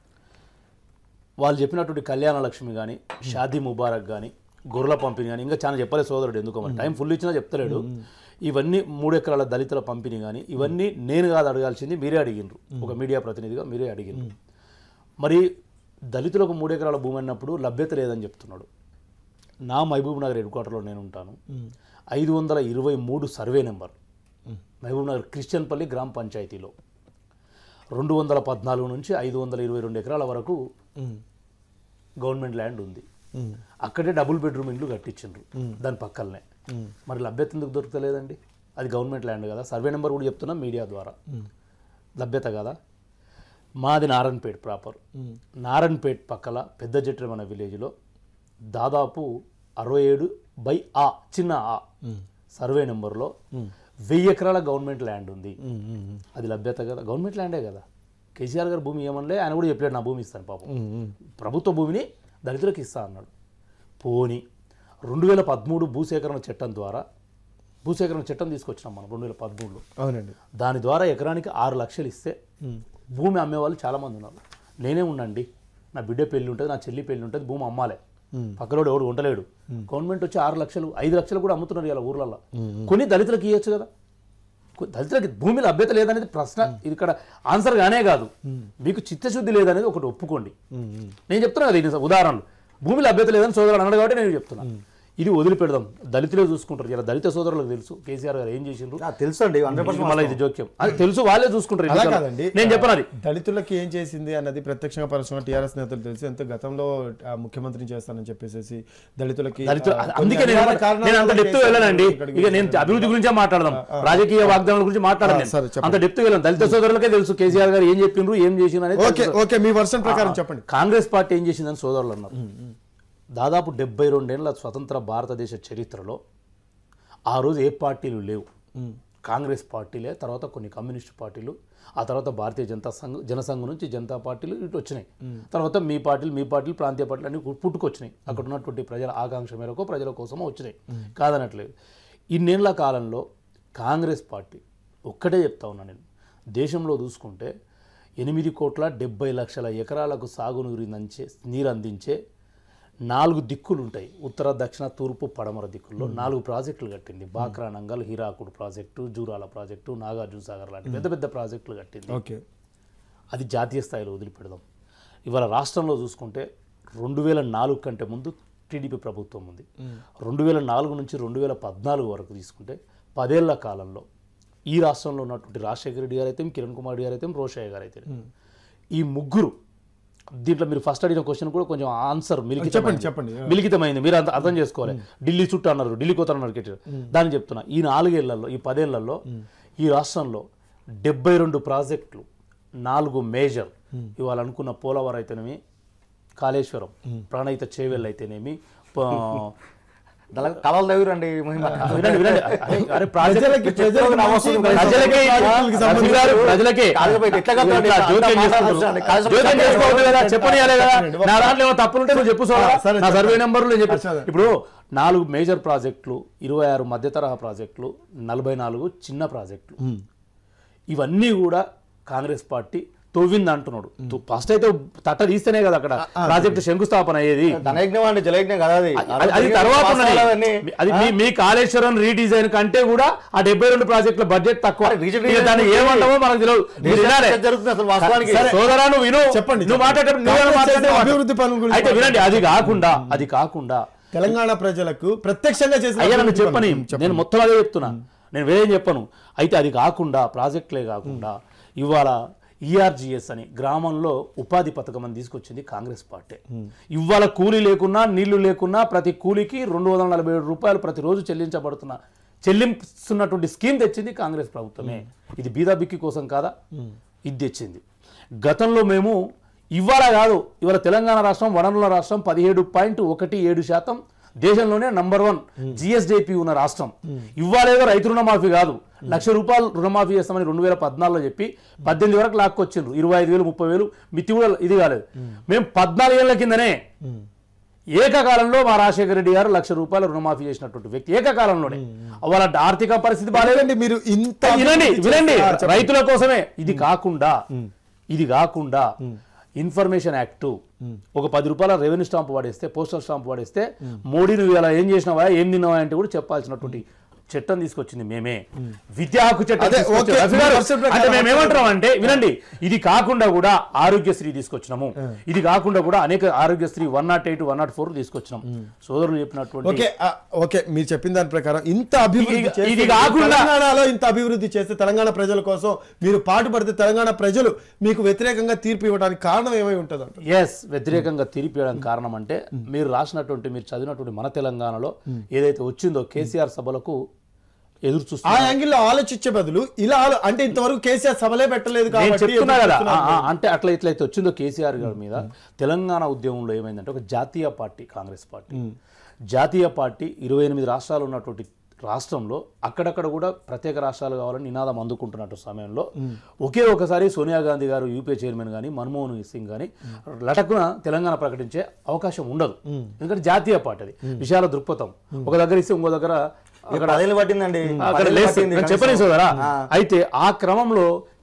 వాళ్ళు చెప్పినటువంటి కళ్యాణ లక్ష్మి కానీ షాదీ ముబారక్ కానీ గొర్రెల పంపిణీ కానీ ఇంకా చాలా చెప్పలేదు సోదరుడు ఎందుకో మరి టైం ఫుల్ ఇచ్చినా చెప్తలేడు ఇవన్నీ మూడు ఎకరాల దళితుల పంపిణీ కానీ ఇవన్నీ నేను కాదు అడగాల్సింది మీరే అడిగినరు ఒక మీడియా ప్రతినిధిగా మీరే అడిగినరు మరి దళితులకు మూడు ఎకరాల భూమి అన్నప్పుడు లభ్యత లేదని చెప్తున్నాడు నా మహబూబ్ నగర్ హెడ్ క్వార్టర్లో నేను ఉంటాను ఐదు వందల ఇరవై మూడు survey number Mahbubnagar Christianpalli గ్రామ పంచాయతీలో రెండు వందల పద్నాలుగు నుంచి ఐదు వందల ఇరవై రెండు ఎకరాల వరకు గవర్నమెంట్ ల్యాండ్ ఉంది అక్కడే డబుల్ బెడ్రూమ్ ఇండ్లు కట్టించిండ్రు దాని పక్కలనే మరి లభ్యత ఎందుకు దొరకలేదండి అది గవర్నమెంట్ ల్యాండ్ కదా సర్వే నెంబర్ కూడా చెప్తున్నాం మీడియా ద్వారా లభ్యత కదా మాది నారాయణపేట్ ప్రాపర్ నారాయణపేట్ పక్కల పెద్ద జట్రం అనే విలేజ్లో దాదాపు అరవై ఏడు బై ఆ చిన్న ఆ సర్వే నెంబర్లో వెయ్యి ఎకరాల గవర్నమెంట్ ల్యాండ్ ఉంది అది లభ్యత కదా గవర్నమెంట్ ల్యాండే కదా కేసీఆర్ గారు భూమి ఏమనలే ఆయన కూడా చెప్పాడు నా భూమి ఇస్తాను పాపం ప్రభుత్వ భూమిని దళితులకు ఇస్తా అన్నాడు పోని రెండు వేల పదమూడు భూసేకరణ చట్టం ద్వారా భూసేకరణ చట్టం తీసుకొచ్చినాం మనం రెండు వేల పదమూడులో అవునండి దాని ద్వారా ఎకరానికి ఆరు లక్షలు ఇస్తే భూమి అమ్మేవాళ్ళు చాలామంది ఉన్నారు నేనే ఉండండి నా బిడ్డ పెళ్లి ఉంటుంది నా చెల్లి పెళ్లి ఉంటుంది భూమి అమ్మాలే పక్కనోడు ఎవడు ఉండలేడు గవర్నమెంట్ వచ్చి ఆరు లక్షలు ఐదు లక్షలు కూడా అమ్ముతున్నారు ఇలా ఊర్లలో కొన్ని దళితులకు ఇవ్వచ్చు కదా కొ- దళితులకి భూమి లభ్యత లేదనేది ప్రశ్న ఇది ఇక్కడ ఆన్సర్ గానే కాదు మీకు చిత్తశుద్ధి లేదనేది ఒకటి ఒప్పుకోండి నేను చెప్తున్నా కదా ఇది ఉదాహరణలు భూమి లభ్యత లేదని సోదరులు అన్నాడు కాబట్టి నేను చెప్తున్నా ఇది వదిలిపెడదాం దళితులే చూసుకుంటారు ఇలా దళిత సోదరులకు తెలుసు కేసీఆర్ గారు ఏం చేసిండ్రు నాకు తెలుసు అండి హండ్రెడ్ ఇది మళ్ళీ ఇది జోక్యం అది తెలుసు వాళ్ళే చూసుకుంటారు అలా ఎన్నికల్లో. కాదండి నేను చెప్పను అది దళితులకి ఏం చేసింది అన్నది ప్రత్యక్షంగా పరోక్షంగా టీఆర్ఎస్ నేతలు తెలుసు ఎంత గతంలో ఆ, ముఖ్యమంత్రిని చేస్తానని చెప్పేసి దళితులకి దళితులు ఆ, అది- కొన్ని అందుకే నేను అనివార్య ఏమన్నా- కారణాల నేను అంత వల్ల డెప్త్ కేసీఆర్ వెళ్ళానండి ఇక్కడికి ఇక నేను అభివృద్ధి గురించే మాట్లాడదాం రాజకీయ వాగ్దానాల గురించి మాట్లాడను ఆ, సరే, నేను. చెప్పండి. అంత డెప్త్ వెళ్ళాను దళిత సోదరులకే తెలుసు కేసీఆర్ గారు ఏం చెప్పిండ్రు ఏం చేసిండ్రు అనేది ఓకే తెలుసు. ఓకే మీ వర్షన్ ప్రకారం చెప్పండి కాంగ్రెస్ పార్టీ ఏం చేసిందని సోదరులు అన్నారు దాదాపు డెబ్బై రెండేళ్ల స్వతంత్ర భారతదేశ చరిత్రలో ఆ రోజు ఏ పార్టీలు లేవు కాంగ్రెస్ పార్టీలే తర్వాత కొన్ని కమ్యూనిస్ట్ పార్టీలు ఆ తర్వాత భారతీయ జనతా సంఘ్ జనసంఘం నుంచి జనతా పార్టీలు ఇటు వచ్చినాయి తర్వాత మీ పార్టీలు మీ పార్టీలు ప్రాంతీయ పార్టీలు అన్ని పు- పుట్టుకొచ్చినాయి అక్కడ ఉన్నటువంటి ప్రజల ఆకాంక్ష మేరకు ప్రజల కోసం వచ్చినాయి కాదనట్లేదు ఇన్నేళ్ల కాలంలో కాంగ్రెస్ పార్టీ ఒక్కటే చెప్తా ఉన్నా నేను దేశంలో చూసుకుంటే ఎనిమిది కోట్ల డెబ్బై లక్షల ఎకరాలకు సాగునీరు అందించే నీరు అందించే నాలుగు దిక్కులు ఉంటాయి ఉత్తర దక్షిణ తూర్పు పడమర దిక్కుల్లో నాలుగు ప్రాజెక్టులు కట్టింది బాక్రా నంగల్ హీరాకుడ్ ప్రాజెక్టు జూరాల ప్రాజెక్టు నాగార్జున సాగర్ లాంటి పెద్ద పెద్ద ప్రాజెక్టులు కట్టింది ఓకే అది జాతీయ స్థాయిలో వదిలిపెడదాం ఇవాళ రాష్ట్రంలో చూసుకుంటే రెండు వేల నాలుగు కంటే ముందు టీడీపీ ప్రభుత్వం ఉంది రెండు వేల నాలుగు నుంచి రెండు వేల పద్నాలుగు వరకు తీసుకుంటే పదేళ్ల కాలంలో ఈ రాష్ట్రంలో ఉన్నటువంటి రాజశేఖర రెడ్డి గారు అయితే కిరణ్ కుమార్ రెడ్డి గారు అయితే రోషయ్య గారు అయితే ఈ ముగ్గురు దీంట్లో మీరు ఫస్ట్ అడిగిన క్వశ్చన్ కూడా కొంచెం ఆన్సర్ చెప్పండి, చెప్పండి. మిలికితమైంది మీరు అంత అర్థం చేసుకోవాలి ఢిల్లీ చుట్టూ అన్నారు ఢిల్లీ కోత అన్నారు కెట్టారు దాన్ని చెప్తున్నా ఈ నాలుగేళ్లలో ఈ పదేళ్లలో ఈ రాష్ట్రంలో డెబ్బై రెండు ప్రాజెక్టులు నాలుగు మేజర్ ఇవాళ అనుకున్న పోలవరం అయితేనేమి కాళేశ్వరం ప్రాణహిత చేవెళ్ళు అయితేనేమి ప- కలలు దగ్గరండి మహిమ వినండి వినండి అరే, అరే ప్రజలకి ప్రాజెక్ట్ ప్రజలకి మంచి- ప్రజలకే ప్రాజెక్టులకి రఫీ గారు, ప్రజలకే కాలువపై ఎట్లా కట్టాలి? ఇట్లా జోక్యం అంతా చేసుకుంటారు. మాట్లాడాల్సిన జోక్యం చేసుకోవద్దు కదా చెప్పనియాలే కదా నా దాంట్లో ఏమో తప్పులుంటే నువ్వు చెప్పు సోదరా. ఆ, సరే, నా సర్వే చెప్పండి. నెంబర్లు నేను చెప్పి సరే. ఇప్పుడు నాలుగు మేజర్ ప్రాజెక్టులు ఇరవై ఆరు మధ్య తరహా ప్రాజెక్టులు నలభై నాలుగు చిన్న ప్రాజెక్టులు ఇవన్నీ కూడా కాంగ్రెస్ పార్టీ తవ్వింది అంటున్నాడు ఫస్ట్ అయితే తట్ట తీస్తేనే కదా అక్కడ ప్రాజెక్టు శంకుస్థాపన అయ్యేది ధనయజ్ఞం అండి జలయజ్ఞం కదా అది అది- అది తర్వాత ఉన్నది. వాస్తవాలన్నీ. అది మీ మీ కాళేశ్వరం రీడిజైన్ కంటే కూడా ఆ డెబ్బై రెండు ప్రాజెక్టుల బడ్జెట్ తక్కువ అరే, రీజన్ ఇక దాన్ని ఏమంటామో మనకు తెలియదు మీరు దేశానికి వినాలే. ఏం జరుగుతుంది అసలు వాస్తవానికి సరే. సోదరా నువ్వు విను చెప్పండి, నువ్వు చెప్పండి. మాట్లాడేటప్పుడు నువ్వు కాంగ్రెస్ మాట్లాడే చేసిన మాట. అభివృద్ధి పనుల గురించి అయితే వినండి అది కాకుండా అది కాకుండా తెలంగాణ ప్రజలకు ప్రత్యక్షంగా చేసిన అయ్యా నన్ను అభివృద్ధి చెప్పని పనులు. నేను మొత్తం అదే చెప్తున్నా నేను వేరేం చెప్పను అయితే అది కాకుండా ప్రాజెక్టులే కాకుండా ఇవాళ ఈఆర్జిఎస్ అని గ్రామంలో ఉపాధి పథకం అని తీసుకొచ్చింది కాంగ్రెస్ పార్టీ ఇవాళ కూలీ లేకున్నా నీళ్లు లేకున్నా ప్రతి కూలీకి రెండు వందల నలభై ఏడు రూపాయలు ప్రతిరోజు చెల్లించబడుతున్న చెల్లిస్తున్నటువంటి స్కీమ్ తెచ్చింది కాంగ్రెస్ ప్రభుత్వమే ఇది బీదా బిక్కి కోసం కాదా ఇది తెచ్చింది గతంలో మేము ఇవాళ కాదు ఇవాళ తెలంగాణ రాష్ట్రం వనరుల రాష్ట్రం పదిహేడు పాయింట్ ఒకటి ఏడు శాతం దేశంలోనే నంబర్ వన్ జిఎస్డిపి ఉన్న రాష్ట్రం ఇవ్వాలేదో రైతు రుణమాఫీ కాదు లక్ష రూపాయలు రుణమాఫీ చేస్తామని రెండు వేల పద్నాలుగులో చెప్పి పద్దెనిమిది వరకు లాక్కొచ్చిండ్రు ఇరవై ఐదు వేలు ముప్పై వేలు మితి కూడా ఇది కాలేదు మేము పద్నాలుగేళ్ల కిందనే ఏకకాలంలో మా రాజశేఖర రెడ్డి గారు లక్ష రూపాయలు రుణమాఫీ చేసినటువంటి వ్యక్తి ఏకకాలంలోనే వాళ్ళ ఆర్థిక పరిస్థితి బాగాలేదు లేదండి మీరు ఇంత వినండి అభివృద్ధి వినండి చేస్తే- ఆ, చెప్పండి. రైతుల కోసమే ఇది కాకుండా ఇది కాకుండా ఇన్ఫర్మేషన్ యాక్ట్ ఒక పది రూపాయల రెవెన్యూ స్టాంప్ వాడేస్తే పోస్టల్ స్టాంప్ వాడేస్తే మోడీ నువ్వు ఇలా ఏం చేసినావా ఏం తిన్నావా అంటే కూడా చెప్పాల్సినటువంటి చట్టం తీసుకొచ్చింది మేమే విద్యా హక్కు చట్టం అదే, తీసుకొచ్చాం. ఓకే, రఫీ గారు, మీ వర్షన్ ప్రకారం అంటే మేము ఏమంటున్నాం అంటే వినండి ఇది కాకుండా కూడా ఆరోగ్యశ్రీ తీసుకొచ్చినాము ఇది కాకుండా కూడా అనేక Aarogyasri one nought eight one nought four తీసుకొచ్చినాం సోదరులు చెప్పినటువంటి ఓకే ఆ, ఓకే మీరు చెప్పిన దాని ప్రకారం ఇంత అభివృద్ధి ఇది- చేస్తే ఇది కాకుండా- తెలంగాణలో ఇంత అభివృద్ధి చేస్తే తెలంగాణ ప్రజల కోసం మీరు పాటుపడితే తెలంగాణ ప్రజలు మీకు వ్యతిరేకంగా తీర్పు ఇవ్వడానికి కారణం ఏమై ఉంటుంది అంట ఎస్ వ్యతిరేకంగా తీరిపేయడానికి కారణం అంటే మీరు రాసినటువంటి మీరు చదివినటువంటి మన తెలంగాణలో ఏదైతే వచ్చిందో కేసీఆర్ సభలకు ఎదురు ఆ చూస్తున్నారు యాంగిల్లో ఆలోచించే బదులు ఇలా ఆలో- అంటే ఇంతవరకు కేసీఆర్ సభలే పెట్టలేదు నేను కాబట్టి చెప్తున్నా కదా ఎదురు ఆ, ఆ, అంటే అట్లా ఇట్లయితే వచ్చిందో కేసీఆర్ గారి మీద తెలంగాణ ఉద్యమంలో ఏమైందంటే ఒక జాతీయ పార్టీ కాంగ్రెస్ పార్టీ జాతీయ పార్టీ ఇరవై ఎనిమిది రాష్ట్రాలు ఉన్నటువంటి రాష్ట్రంలో అక్కడక్కడ కూడా ప్రత్యేక రాష్ట్రాలు కావాలని నినాదం అందుకుంటున్నట్టు సమయంలో ఒకే ఒకసారి సోనియా గాంధీ గారు యూపీఏ చైర్మన్ కానీ మన్మోహన్ సింగ్ కానీ లటక్కున తెలంగాణ ప్రకటించే అవకాశం ఉండదు ఎందుకంటే జాతీయ పార్టీ అది విశాల దృక్పథం ఒక దగ్గర ఇస్తే ఇంకో దగ్గర అక్కడ పదేళ్ళు పట్టిందండి అక్కడ పదేళ్ళు లేసి పట్టింది నేను చెప్పని కనీసం. సోదరా ఆ. అయితే ఆ క్రమంలో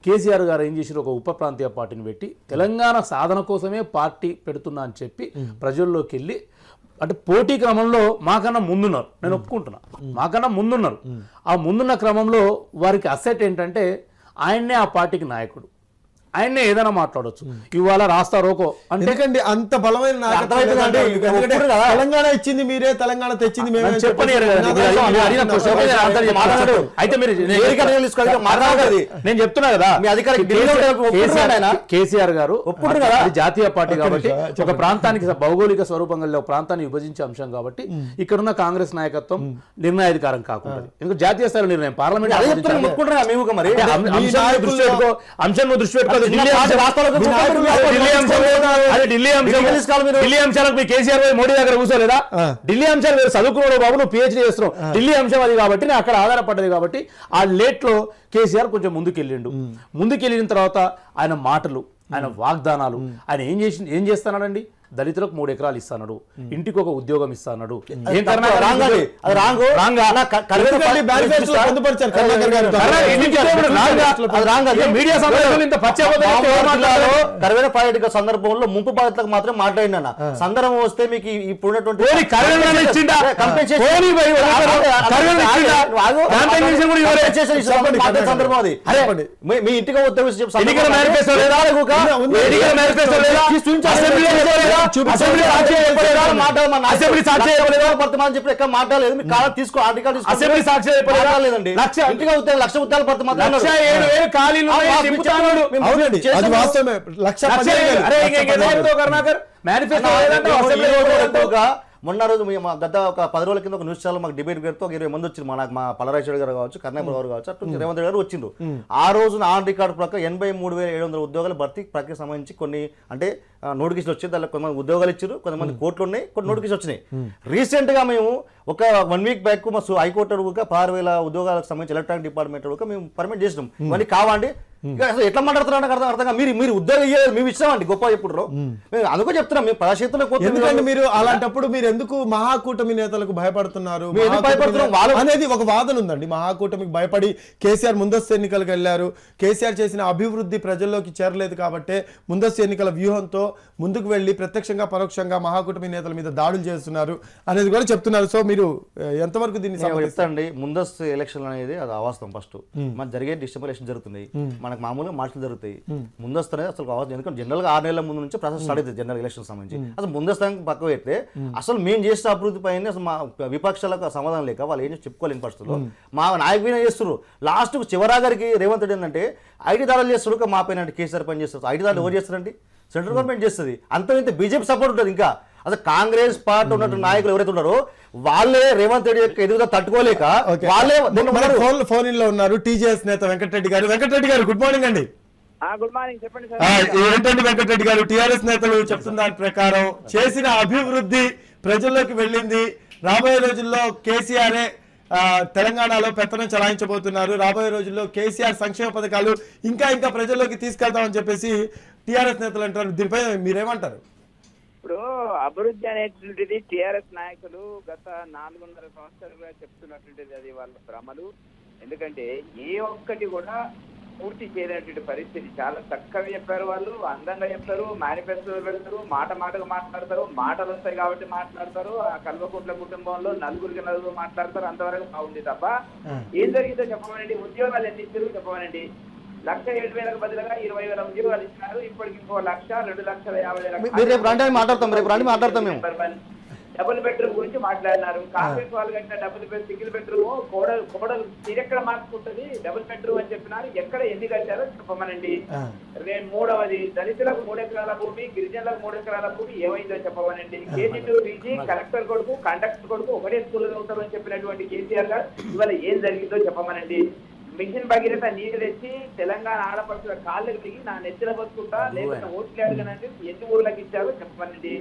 కేసీఆర్ గారు ఏం చేసారు ఒక ఉప ప్రాంతీయ పార్టీని పెట్టి తెలంగాణ సాధన కోసమే పార్టీ పెడుతున్నా అని చెప్పి ప్రజల్లోకి వెళ్ళి అంటే పోటీ క్రమంలో మాకన్నా ముందున్నారు నేను ఒప్పుకుంటున్నా మాకన్నా ముందున్నారు ఆ ముందున్న క్రమంలో వారికి అసెట్ ఏంటంటే ఆయన్నే ఆ పార్టీకి నాయకుడు ఆయన్నే ఏదైనా మాట్లాడొచ్చు ఇవాళ రాస్తా రోకో అంటే ఎందుకండి అంత బలమైన నాయకత్వం అర్థమవుతుందండి. లేదండి. ఎందుకంటే ఒప్పుకోరు కదా. తెలంగాణ ఇచ్చింది మీరే తెలంగాణ తెచ్చింది మేమే నన్ను అని చెప్పనీయరు కదా. చెప్పేసి మీరు అడిగిన- అడిగిన నినాదాలు question కి answer చెప్పాలి. మాట్లాడు. అయితే మీరు నేను ఏ చెప్తున్నా. కర్నూలు తీసుకోవాలి? మాట్లాడదు. నేను చెప్తున్నా కదా మీ అధికారి కేసీఆర్- ఢిల్లీలో ఒప్పుకుంటున్నాడు కేసీఆర్ ఆయన. కేసీఆర్ గారు ఒప్పుకుంటున్నారు కదా? అది జాతీయ పార్టీ కాబట్టి నిమిషం, ఒక ప్రాంతానికి భౌగోళిక స్వరూపం కలిగిన ఒక ప్రాంతాన్ని విభజించే అంశం కాబట్టి ఇక్కడున్న కాంగ్రెస్ నాయకత్వం నిర్ణయాధికారం కాకుండా ఎందుకంటే జాతీయ స్థాయిలో నిర్ణయం పార్లమెంట్ అదే చెప్తున్నాను ఒప్పుకుంటున్నా మేము కూడా మరి అంటే అం- మీ అంశాన్ని నాయకుల్లో- దృష్టి పెట్టుకో అంశం నువ్వు దృష్టి పెట్టుకో అది చిన్న ఢిల్లీ పార్టీ అంశం. రాష్ట్రాలకు మీ చెప్పండి, నాయకులు- మీరు అది ఢిల్లీ అంశం అది ఢిల్లీ అంశం ఇంగ్లీష్ కాదు మీరు. ఢిల్లీ అంశాలకు మీ కేసీఆర్ పోయి మోడీ దగ్గర కూర్చోలేదా ఆ. ఢిల్లీ అంశాలు మీరు చదువుకున్నాడు బాబు నువ్వు పిహెచ్డీ చేస్తున్నావు ఢిల్లీ అంశం అది కాబట్టి నేను అక్కడ ఆధారపడ్డది కాబట్టి ఆ లేట్ లో కేసీఆర్ కొంచెం ముందుకెళ్ళిండు ముందుకెళ్ళిన తర్వాత ఆయన మాటలు ఆయన వాగ్దానాలు ఆయన ఏం చేసి ఏం చేస్తున్నాడండి దళితులకు మూడు ఎకరాలు ఇస్తాడు ఇంటికి ఒక ఉద్యోగం ఇస్తాడు ఏం కర్ణాకర్ రాంగ్ అది. అది రాంగ్. రాంగా అలా క- కర్ణాకర్ ఎందుకండి మేనిఫెస్టోలో పొందుపరిచారు కర్ణాకర్ గారు. కర్ణాకర్ ఇంటికి ఉద్యోగం రాంగా. అది రాంగ్ అది. ఇక మీడియా సమావేశంలో ఇంత పచ్చి అబద్ధాలు చెప్తే ఎవరు మాట్లాడతారు? కరవేన పర్యాటక సందర్భంలో ముంపు బాధితులకు మాత్రం మాట్లాడినా సందర్భం వస్తే మీకు ఈ- ఇప్పుడు ఉన్నటువంటి పోనీ కర్ణాకర్ ఇచ్చిండా? Compensation- పోనీ భయ్ వదలరు. కర్ణాకర్ ఇచ్చిండా? ఆగు. Compensation కూడా ఇవ్వలే. Compensation ఇచ్చిన చెప్పండి, మాట్లాడే కర్ణాకర్. సందర్భం అది అరే, చెప్పండి. మీ మీ ఇంటికి వస్తే చెప్పి సందర్భం ఎన్నికల అది. మేనిఫెస్టో లేదా? ఉంది, ఉంది. ఎన్నికల మేనిఫెస్టో లేదా? తీసి చూపించాలి. అసెంబ్లీలో చెప్పలేదా? చూపించాలి. అసెంబ్లీ సాక్షి చెప్పలేదా? మాట్లాడు, మా నాయకుడు అసెంబ్లీ సాక్షి చెప్పలేదా? పడుతుందని చెప్పి ఎక్కడ మాట్లాడలేదు మీరు కాలం తీసుకో ఆర్టికల్ తీసుకో అసెంబ్లీ సాక్షి చెప్పలేదా? మాట్లాడలేదండి లక్ష ఇంటికి వస్తే లక్ష ఉద్యోగాలు పడుతుంది లక్ష ఏడు వేలు ఖాళీలు ఉన్నాయి, ఆ, నింపుతాడు. మేము అవునండి అది చేసాము. వాస్తవమే లక్ష లక్ష పదిహేను ఏడు- వేలు. అరే లక్ష ఇంక- ఇంక పదిహేను ఏదో వేలు. కరుణాకర్ మేనిఫెస్టో అన్న, లేదంటావు, ఈ అసెంబ్లీ రోజు లేదంటావు. ఎక్కువగా మొన్న రోజు మీ- మా గత ఒక పది రోజుల కింద ఒక న్యూస్ ఛానల్ మాకు డిబేట్ పెడితే ఒక ఇరవై మంది వచ్చింది మా నాకు మా పలరాజేశ్వరి గారు కావచ్చు కర్ణాపురం గారు కావచ్చు అటు రేవంత్ రెడ్డి గారు వచ్చిండ్రు ఆ రోజున ఆన్ రికార్డు ప్రకారం ఎనభై మూడు వేల ఏడు వందల ఉద్యోగాల భర్తీ ప్రక్రియ సంబంధించి కొన్ని అంటే నోటిఫికేషన్ వచ్చి దానిలో కొంతమంది ఉద్యోగాలు ఇచ్చారు కొంతమంది కోట్లు ఉన్నాయి కొన్ని నోటిఫికేషన్ వచ్చినాయి రీసెంట్ గా మేము ఒక వన్ వీక్ బ్యాక్ మా సు- హైకోర్టు అడుగుగా పదహారు వేల ఉద్యోగాలకు సంబంధించి ఎలక్ట్రానిక్ డిపార్ట్మెంట్ అడుగుగా మేము పర్మిట్ చేసినాం ఇవన్నీ కావండి ఇక అసలు ఎట్లా మాట్లాడుతున్నా నాకు అర్థం అర్థం కాదు. మీరు మీరు ఉద్యోగం ఇయ్యలేదు మేము ఇచ్చామండి గొప్ప చెప్పుడు మేము అందుకో చెప్తున్నాం మేము ప్రజాక్షేత్రంలో పోతే ఎందుకంటే మీరు- మీరు అలాంటప్పుడు మీరు ఎందుకు మహాకూటమి నేతలకు భయపడుతున్నారు మీరు ఎందుకు మహాకూటమి భయపడుతున్నాం? నే- వాళ్ళు- అనేది ఒక వాదన ఉందండి మహాకూటమికి భయపడి కేసీఆర్ ముందస్తు ఎన్నికలకు వెళ్ళారు కేసీఆర్ చేసిన అభివృద్ధి ప్రజల్లోకి చేరలేదు కాబట్టే ముందస్తు ఎన్నికల వ్యూహంతో ముందుకు వెళ్ళి ప్రత్యక్షంగా పరోక్షంగా మహాకూటమి నేతల మీద దాడులు చేస్తున్నారు అనేది కూడా చెప్తున్నారు సో మీరు ఏ, ఎంతవరకు దీన్ని నేను సమర్థిస్తారు? చెప్తానండి ముందస్తు ఎలక్షన్ అనేది అది అవాస్తవం ఫస్ట్ మన జరిగే డిసెంబర్ ఎలక్షన్ జరుగుతుంది మనకు మామూలుగా మార్చులు జరుగుతాయి ముందస్తు అనేది అసలు అవాస్తవం ఎందుకంటే జనరల్ గా ఆరు నెలల ముందు నుంచి ప్రాసెస్ స్టార్ట్ అవుతుంది జనరల్ ఎలక్షన్ సంబంధించి అసలు ముందస్తు పక్క పెడితే అసలు మేము చేసిన అభివృద్ధి పైన అసలు మా విపక్షాలకు సమాధానం లేక వాళ్ళు ఏం చేసి చెప్పుకోలేని పరిస్థితుల్లో మా నాయకులే చేస్తున్నారు లాస్ట్ చివరాగారికి రేవంత్ రెడ్డి ఏంటంటే ఐటీ దాడులు చేస్తారు మా పైన కేసీఆర్ పని చేస్తారు ఐటీ దాడులు ఎవరు చేస్తారండి సెంట్రల్ గవర్నమెంట్ చేస్తుంది అంత ఇంత బీజేపీ సపోర్ట్ ఉంటుంది ఇంకా అసలు కాంగ్రెస్ పార్టీ ఉన్నట్టు నాయకులు ఎవరైతే ఉన్నారో వాళ్ళే రేవంత్ రెడ్డి యొక్క ఎదుగుదల తట్టుకోలేక ఓకే. వాళ్ళే నిన్న మన ఉన్నారు. ఫోన్ ఫోన్ ఇన్ లో ఉన్నారు టీజేఎస్ నేత వెంకటరెడ్డి గారు వెంకటరెడ్డి గారు గుడ్ మార్నింగ్ అండి ఆ గుడ్ మార్నింగ్ చెప్పండి ఆ, సార్ ఏంటండి వెంకటరెడ్డి గారు టిఆర్ఎస్ నేతలు చెప్తున్న దాని ప్రకారం చేసిన అభివృద్ధి ప్రజల్లోకి వెళ్ళింది రాబోయే రోజుల్లో కేసీఆర్ఏ ఆ, తెలంగాణలో పెత్తనం చలాయించబోతున్నారు రాబోయే రోజుల్లో కేసీఆర్ సంక్షేమ పథకాలు ఇంకా ఇంకా ప్రజల్లోకి తీసుకెళ్తామని చెప్పేసి టిఆర్ఎస్ నేతలు అంటారు దీనిపై మీరేమంటారు ఇప్పుడు అభివృద్ధి అనేటువంటిది టిఆర్ఎస్ నాయకులు గత నాలుగున్నర సంవత్సరాలుగా చెప్తున్నటువంటిది అది వాళ్ళ భ్రమలు ఎందుకంటే ఏ ఒక్కటి కూడా పూర్తి చేయలేనటువంటి పరిస్థితి చాలా చక్కగా చెప్పారు వాళ్ళు అందంగా చెప్తారు మేనిఫెస్టో పెడతారు మాట మాటగా మాట్లాడతారు మాటలు వస్తాయి కాబట్టి మాట్లాడతారు ఆ కల్వకుంట్ల కుటుంబంలో నలుగురికి నలుగురు మాట్లాడతారు అంతవరకు బాగుంది తప్ప ఏం జరిగిందో చెప్పమనండి ఉద్యోగాలు ఎన్ని ఇచ్చారు చెప్పమనండి లక్ష ఏడు వేలకు బదులుగా ఇరవై వేల ఉద్యోగాలు ఇచ్చినారు ఇప్పటికి ఇంకో లక్ష రెండు లక్షల యాభై వేల మీరు రేపు రండి అని మాట్లాడతాం రేపు రండి మాట్లాడతాం మేము డబుల్ బెడ్రూమ్ గురించి మాట్లాడినారు కాంగ్రెస్ వాళ్ళు కట్టిన డబుల్ బెడ్ సింగిల్ బెడ్రూమ్ కోడలు కోడలు తీరెక్కడ మార్చుకుంటుంది డబుల్ బెడ్రూమ్ అని చెప్పినారు ఎక్కడ ఎన్ని కట్టారో చెప్పమనండి రే- మూడవది దళితులకు మూడు ఎకరాల భూమి గిరిజనులకు మూడు ఎకరాల భూమి ఏమైందో చెప్పమనండి కేజీ టూ పీజీ కలెక్టర్ కొడుకు కండక్టర్ కొడుకు ఒకటే స్కూల్లో ఉంటారని చెప్పినటువంటి కేసీఆర్ గారు ఇవాళ ఏం జరిగిందో చెప్పమనండి మిషన్ భగీరథ నీరు తెచ్చి తెలంగాణ ఆడపడుతున్న కాళ్ళకి దిగి నా నెత్తిన బతుకుంటా లేకపోతే ఓట్లు అడగనండి ఎన్ని ఊర్లకు ఇచ్చారో చెప్పమనండి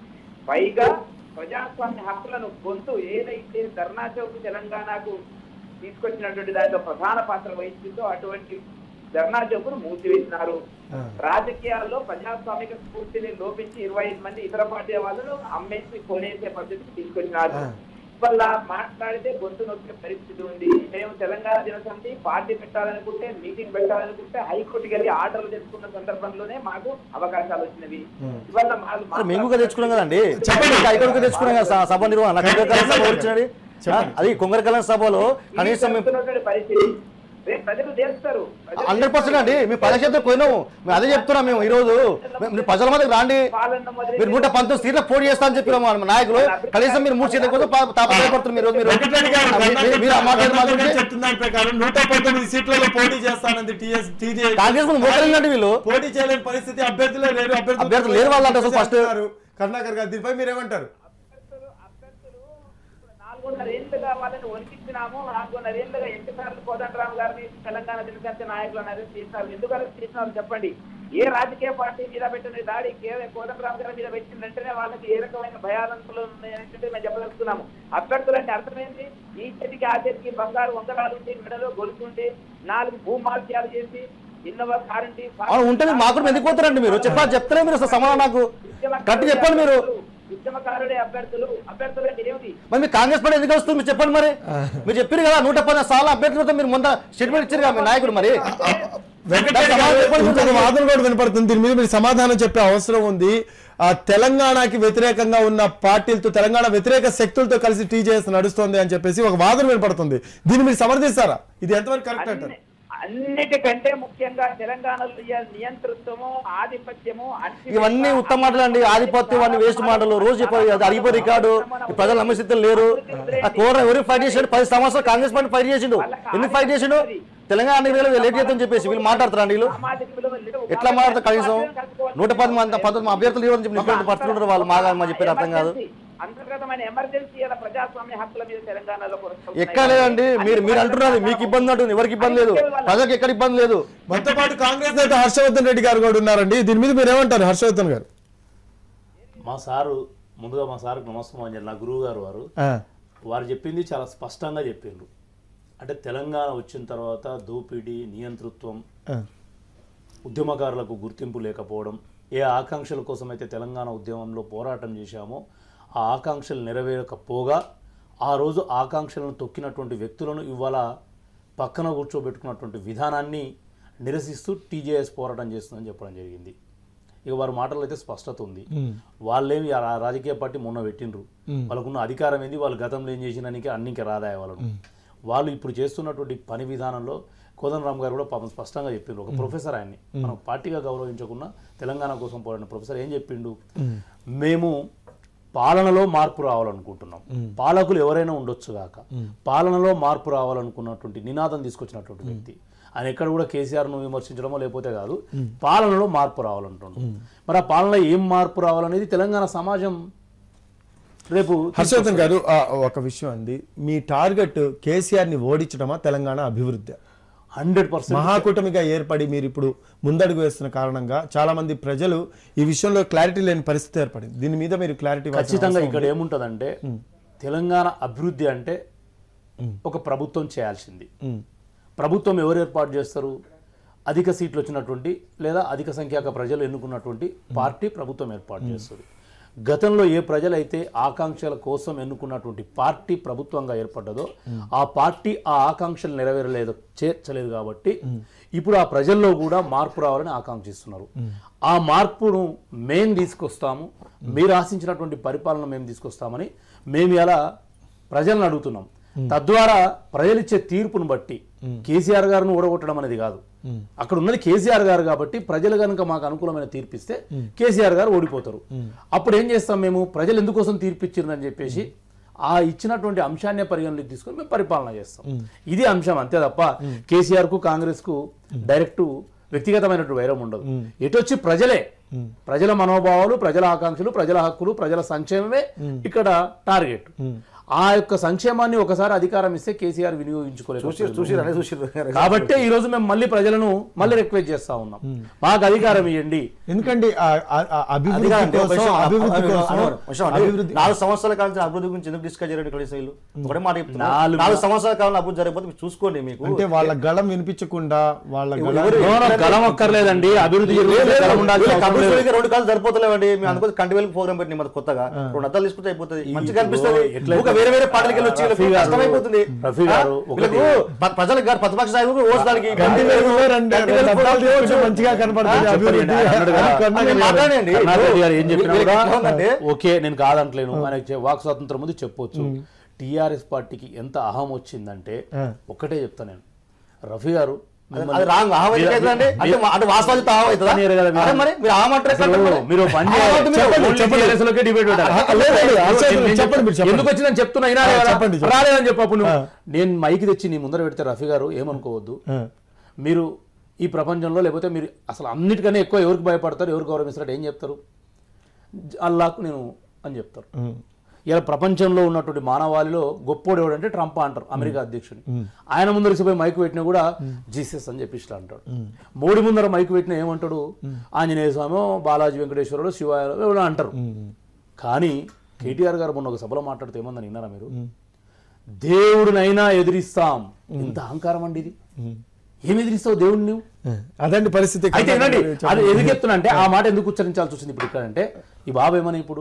పైగా ప్రజాస్వామ్య హక్కులను గొంతు ఏదైతే ధర్నా చౌక్ తెలంగాణకు తీసుకొచ్చినటువంటి దాంట్లో ప్రధాన పాత్ర వహించిందో అటువంటి ధర్నా చౌకును మూసివేసినారు రాజకీయాల్లో ప్రజాస్వామిక స్ఫూర్తిని లోపించి ఇరవై ఐదు మంది ఇతర పార్టీ వాళ్ళను అమ్మేసి కొనేసే పద్ధతికి తీసుకొచ్చినారు వల్ల మాట్లాడితే గొంతు నొక్కే పరిస్థితి ఉంది మేము తెలంగాణ దినసమితి పార్టీ పెట్టాలనుకుంటే మీటింగ్ పెట్టాలనుకుంటే హైకోర్టుకి వెళ్ళి ఆర్డర్లు తెచ్చుకున్న సందర్భంలోనే మాకు అవకాశాలు వచ్చినవి ఇవాళ మాకు- మరి మేము కూడా తెచ్చుకున్నాం కదండి చెప్పండి హైకోర్టుకు తెచ్చుకున్నాం కదా స- సభ నిర్వహణ కొంగరకలం సభ వచ్చినది అది కొంగరకలం సభలో కనీసం మేము చెప్తున్నటువంటి పరిస్థితి రేపు ప్రజలు చేస్తారు హండ్రెడ్ పర్సెంట్ అండి మేము ప్రజాక్షేత్రం పోయినాము మేము అదే చెప్తున్నాం మేము ఈ రోజు మేము- మీరు ప్రజల మధ్యకి రాండి పాలన మొదలై- మీరు నూట పంతొమ్మిది సీట్ల పోటీ చేస్తా అని చెప్పినాము మన నాయకులు కనీసం మీరు మూడు సీట్ల కోసం పా- తాపత్రయపడుతున్నారు మీరు మీరు వెంకటరెడ్డి గారు మీరు- మీరు ఆ మాట వెంకటరెడ్డి గారు మాట్లాడితే చెప్తున్న దాని ప్రకారం నూట పంతొమ్మిది సీట్లలో పోటీ చేస్తానంది టీఎస్ టీజే కాంగ్రెస్ ముందు మోకరిందండి వీళ్ళు పోటీ చేయలేని పరిస్థితి అభ్యర్థులే లేరు అభ్యర్థులు లేరు వాళ్ళంట అసలు first. కరుణాకర్ గారు దీనిపై మీరేమంటారు అభ్యర్థులు అభ్యర్థులు ఇప్పుడు నాలుగున్నర ఏళ్ళుగా వాళ్ళని ఒలికిచ్చినాము నాలుగున్నర ఏళ్ళుగా ఎన్నిసార్లు కోదండరామ్ గారిని తెలంగాణ దినసంఖ్య నాయకులను అరెస్ట్ చేసినారు ఎందుకు అరెస్ట్ చేసినారు చెప్పండి ఏ రాజకీయ పార్టీ మీద పెట్టిన దాడి కేవలం కోదండరామ్ గారి మీద పెట్టిన వెంటనే వాళ్ళకి ఏ రకమైన భయాలంతులు ఉన్నాయనేది మేము చెప్పదలుచుకున్నాము అభ్యర్థులు అంటే అర్థమైంది ఈ చెట్టుకి ఆ చెట్టుకి బంగారు వందరాలు ఉండి మెడలో గొలుసుండి నాలుగు భూమార్గ్యాలు చేసి ఇన్నోవా కారంటీ అవును ఉంటే మీరు మాకు ఎందుకు పోతారండి మీరు చెప్పాలి చెప్తారే మీరు అసలు సమాధానం నాకు గట్టి చెప్పండి మీరు ఉద్యమకారుడే అభ్యర్థులు అభ్యర్థులు అంటే ఏమిటి మరి మీరు కాంగ్రెస్ పార్టీ ఎందుకు వస్తుంది మీరు చెప్పండి మరి మీరు చెప్పారు కదా నూట పది సార్లు అభ్యర్థులతో మీరు ముందు స్టేట్మెంట్ ఇచ్చారు కదా మీ నాయకుడు మరి వెంకటరెడ్డి గారు, ఇంకొక వాదన కూడా వినపడుతుంది దీని మీద మీరు సమాధానం చెప్పే అవసరం ఉంది ఆ తెలంగాణకి వ్యతిరేకంగా ఉన్న పార్టీలతో తెలంగాణ వ్యతిరేక శక్తులతో కలిసి టీజేఎస్ నడుస్తోంది అని చెప్పేసి ఒక వాదన వినపడుతుంది దీన్ని మీరు సమర్థిస్తారా ఇది ఎంతవరకు కరెక్ట్ అంటారు అన్ని- అన్నిటికంటే ముఖ్యంగా తెలంగాణలో ఇయ్య నియంతృత్వము ఆధిపత్యము అణచివేత, ఇవన్నీ ఉత్తమ మాటలు అండి ఆధిపత్యం అన్ని వేస్ట్ మాటలు రోజు చెప్పారు అది అడిగిపోయి రికార్డు ఈ ప్రజలు నమ్మసిద్ధులు లేరు ఆ కోర ఎవరు ఫైట్ చేసాడు పది సంవత్సరాలు కాంగ్రెస్ పార్టీ ఫైట్ చేసిండు ఎందుకు ఫైట్ చేసిండు తెలంగాణ ఎన్నికలు లేట్ చేద్దాం చెప్పేసి వీళ్ళు మాట్లాడుతారు వీళ్ళు సామాజిక విలువలు లేవు. ఎట్లా మాట్లాడతారు కనీసం కలుపుకోవాలి. నూట పది మంది పంతొమ్మిది అభ్యర్థులు లేవని చెప్పి నిప్పటి పరిస్థితులు ఉన్నారు వాళ్ళు మాగా మా చెప్పారు అర్థం కాదు ఎమర్జెన్సీ, అంతర్గతమైన ఎమర్జెన్సీ ఇలా ప్రజాస్వామ్య హక్కుల మీద తెలంగాణలో కొనసాగుతున్నాయి. ఎక్కడ లేదండి మీరు మీరు అంటున్నారు మీకు ఇబ్బంది అంటుంది ఎవరికి ఇబ్బంది లేదు ప్రజలకు ఎక్కడ ఇబ్బంది లేదు మనతో పాటు కాంగ్రెస్ నేత హర్షవర్ధన్ రెడ్డి గారు కూడా ఉన్నారండి దీని మీద మీరు ఏమంటారు హర్షవర్ధన్ గారు మా సారు ముందుగా మా సార్కి నమస్కారం చెప్పి నా గురువు గారు వారు ఆ, వారు చెప్పింది చాలా స్పష్టంగా చెప్పిండ్రు అంటే తెలంగాణ వచ్చిన తర్వాత దోపిడీ నియంతృత్వం ఆ, ఉద్యమకారులకు గుర్తింపు లేకపోవడం ఏ ఆకాంక్షల కోసం అయితే తెలంగాణ ఉద్యమంలో పోరాటం చేశామో ఆ ఆకాంక్షలు నెరవేరకపోగా ఆ రోజు ఆకాంక్షలను తొక్కినటువంటి వ్యక్తులను ఇవాళ పక్కన కూర్చోబెట్టుకున్నటువంటి విధానాన్ని నిరసిస్తూ టీజేఎస్ పోరాటం చేస్తుందని చెప్పడం జరిగింది ఇక వారి మాటలు అయితే స్పష్టత ఉంది వాళ్ళేమి ఆ రా- రాజకీయ పార్టీ మొన్న పెట్టిండ్రు వాళ్ళకున్న అధికారం ఏంది వాళ్ళు గతంలో ఏం చేసినానికి అన్నికి రాదాయ వాళ్ళను వాళ్ళు ఇప్పుడు చేస్తున్నటువంటి పని విధానంలో కోదండరామ్ గారు కూడా పాపం స్పష్టంగా చెప్పిండ్రు ఒక ప్రొఫెసర్ ఆయన్ని మనం పార్టీగా గౌరవించకుండా తెలంగాణ కోసం పోరాడిన ప్రొఫెసర్ ఏం చెప్పిండు మేము పాలనలో మార్పు రావాలనుకుంటున్నాం పాలకులు ఎవరైనా ఉండొచ్చు గాక పాలనలో మార్పు రావాలనుకున్నటువంటి నినాదం తీసుకొచ్చినటువంటి వ్యక్తి ఆయన ఎక్కడ కూడా కేసీఆర్ను విమర్శించడమో లేకపోతే కాదు పాలనలో మార్పు రావాలంటుండు మరి ఆ పాలనలో ఏం మార్పు రావాలనేది తెలంగాణ సమాజం రేపు హర్షవర్ధన్ గారు ఆ, ఒక విషయం అంది మీ టార్గెట్ కేసీఆర్ ని ఓడించడమా తెలంగాణ అభివృద్ధి హండ్రెడ్ పర్సెంట్ మహాకూటమిగా ఏర్పడి మీరు ఇప్పుడు ముందడుగు వేస్తున్న కారణంగా చాలా మంది ప్రజలు ఈ విషయంలో క్లారిటీ లేని పరిస్థితి ఏర్పడింది దీని మీద మీరు క్లారిటీ ఖచ్చితంగా ఇక్కడ ఏముంటుందంటే తెలంగాణ అభివృద్ధి అంటే ఒక ప్రభుత్వం చేయాల్సింది ప్రభుత్వం ఎవరు ఏర్పాటు చేస్తారు అధిక సీట్లు వచ్చినటువంటి లేదా అధిక సంఖ్యాక ప్రజలు ఎన్నుకున్నటువంటి పార్టీ ప్రభుత్వం ఏర్పాటు చేస్తుంది గతంలో ఏ ప్రజలైతే ఆకాంక్షల కోసం ఎన్నుకున్నటువంటి పార్టీ ప్రభుత్వంగా ఏర్పడ్డదో ఆ పార్టీ ఆ ఆకాంక్షలు నెరవేరలేదు చేర్చలేదు కాబట్టి ఇప్పుడు ఆ ప్రజల్లో కూడా మార్పు రావాలని ఆకాంక్షిస్తున్నారు ఆ మార్పును మేం తీసుకొస్తాము మీరు ఆశించినటువంటి పరిపాలన మేము తీసుకొస్తామని మేము ఎలా ప్రజలను అడుగుతున్నాం తద్వారా ప్రజలిచ్చే తీర్పును బట్టి కేసీఆర్ గారిని ఓడగొట్టడం అనేది కాదు అక్కడ ఉన్నది కేసీఆర్ గారు కాబట్టి ప్రజలు కనుక మాకు అనుకూలమైన తీర్పిస్తే కేసీఆర్ గారు ఓడిపోతారు అప్పుడు ఏం చేస్తాం మేము ప్రజలు ఎందుకోసం తీర్పిచ్చిరని చెప్పేసి ఆ ఇచ్చినటువంటి అంశాన్ని పరిగణలోకి తీసుకొని మేము పరిపాలన చేస్తాం ఇది అంశం అంతే తప్ప కేసీఆర్ కు కాంగ్రెస్ కు డైరెక్ట్ వ్యక్తిగతమైనటువంటి వైరం ఉండదు ఎటొచ్చి ప్రజలే ప్రజల మనోభావాలు ప్రజల ఆకాంక్షలు ప్రజల హక్కులు ప్రజల సంక్షేమమే ఇక్కడ టార్గెట్ ఆ యొక్క సంక్షేమాన్ని ఒకసారి అధికారం ఇస్తే కేసీఆర్ వినియోగించుకోలేదు చూసి చూసి అనే చూసి కాబట్టి ఈ రోజు మేము మళ్ళీ ప్రజలను మళ్ళీ రిక్వెస్ట్ చేస్తా ఉన్నాం మాకు అధికారం ఇవ్వండి ఎందుకంటే ఆ- ఆ- ఆ అభివృద్ధి కోసం అభివృద్ధి కోసం అభివృద్ధి నాలుగు సంవత్సరాల కాలం అభివృద్ధి గురించి ఎందుకు డిస్కస్ చేయడం కనీసం వీళ్ళు ఒకటే మాట చెప్తున్నా నాలుగు- నాలుగు సంవత్సరాల కాలం అభివృద్ధి జరగకపోతే మీరు చూసుకోండి మీకు అంటే వాళ్ళ గళం వినిపించకుండా వాళ్ళ గళం ఎవరు- నో, నో, గలం అక్కర్లేదండి అభివృద్ధి జరిగితే గలం ఉండాల్సిన వీళ్ళకి అవసరం లేదు. అభివృద్ధికి రెండు కాలు సరిపోతలేవండి మేము అందుకోసం కంటి వేలకు ప్రోగ్రామ్ పెట్టి మాది కొత్తగా రెండు అద్దాలు తీసుకుంటే అయిపోతుంది మంచిగా అనిపిస్తుంది ఎట్లయితే వేరే వేరే పార్టీలకు వెళ్ళి వచ్చి వీళ్ళకి రఫీ గారు- కష్టమైపోతుంది రఫీ గారు ఆ? ఒకటి- వీళ్ళకు ప్ర- ప్రజలకు గారు ప్రతిపక్ష నాయకులకు ఓటు దానికి గంటి వెలుగులో రెండు గంటి రెండు వెలుగులో అద్దాలు ఓటు. కొంచెం మంచిగా కనపడుతుంది చెప్పండి, అభివృద్ధి ఆయన అన్నాడు కదా. కొన్నాక మీరు మాట్లాడండి కర్ణాటక రెడ్డి గారు ఏం చెప్పినా వీళ్ళకి కూడా ఎట్లా ఉందంటే ఓకే నేను కాదంటలేను ఆయనకి చే- వాక్ స్వాతంత్రం ఉంది చెప్పొచ్చు టిఆర్ఎస్ పార్టీకి ఎంత అహం వచ్చిందంటే ఒక్కటే చెప్తా నేను రఫీ గారు మిమ్మల్ని- అది రాంగ్ ఆహం మీరు- ఎందుకు అవుతుందండి? అంటే మీరు- అంటే వాస్తవాలు ఆహం అవుతుందా అనియరు కదా మీరు. అరే మరి మీరు ఆహం అంటారు ఎట్లా అసలు అంటారు మరి? మీరు ఒక పని ఆహం చేయాలి. అంటే మీరు చెప్పండి, ఓన్లీ చెప్పండి. TRS లోకే debate పెట్టాలి. ఆ, లేదు, లేదు, ఆన్సర్ నేను- నేను చెప్పండి, మీరు చెప్పండి. ఎందుకు వచ్చి నేను చెప్తున్నా అయినా ఆ, లేదా? చెప్పండి, చెప్పండి. రాలేదని చెప్పు అప్పుడు నువ్వు నేను మైక్ తెచ్చి నీ ముందర పెడితే రఫీ గారు ఏమనుకోవద్దు ఆ. మీరు ఈ ప్రపంచంలో లేకపోతే మీరు అసలు అన్నిటికన్నా ఎక్కువ ఎవరికి భయపడతారు ఎవరికి గౌరవిస్తారు ఏం చెప్తారు అల్లాకు నేను అని చెప్తారు ఇలా ప్రపంచంలో ఉన్నటువంటి మానవాళిలో గొప్పోడు ఎవడంటే ట్రంప్ అంటారు అమెరికా అధ్యక్షుని ఆయన ముందర పోయి మైకు పెట్టినా కూడా జీసస్ అని చెప్పి ఇట్లా అంటాడు మోడీ ముందర మైకు పెట్టినా ఏమంటాడు ఆంజనేయ స్వామి బాలాజీ వెంకటేశ్వరుడు శివాయ ఎవడో అంటారు కానీ కేటీఆర్ గారు మొన్న ఒక సభలో మాట్లాడితే ఏమందని విన్నారా మీరు దేవుడినైనా ఎదిరిస్తాం ఎంత అహంకారం అండి ఇది ఏం ఎదిరిస్తావు దేవుడిని నువ్వు అదండి పరిస్థితి అయితే ఏంటండి అది ఎందుకు చెప్తున్నా అంటే ఆ మాట ఎందుకు ఉచ్చరించాల్సి వచ్చింది ఇప్పుడు ఇక్కడ అంటే ఈ బాబు ఏమని ఇప్పుడు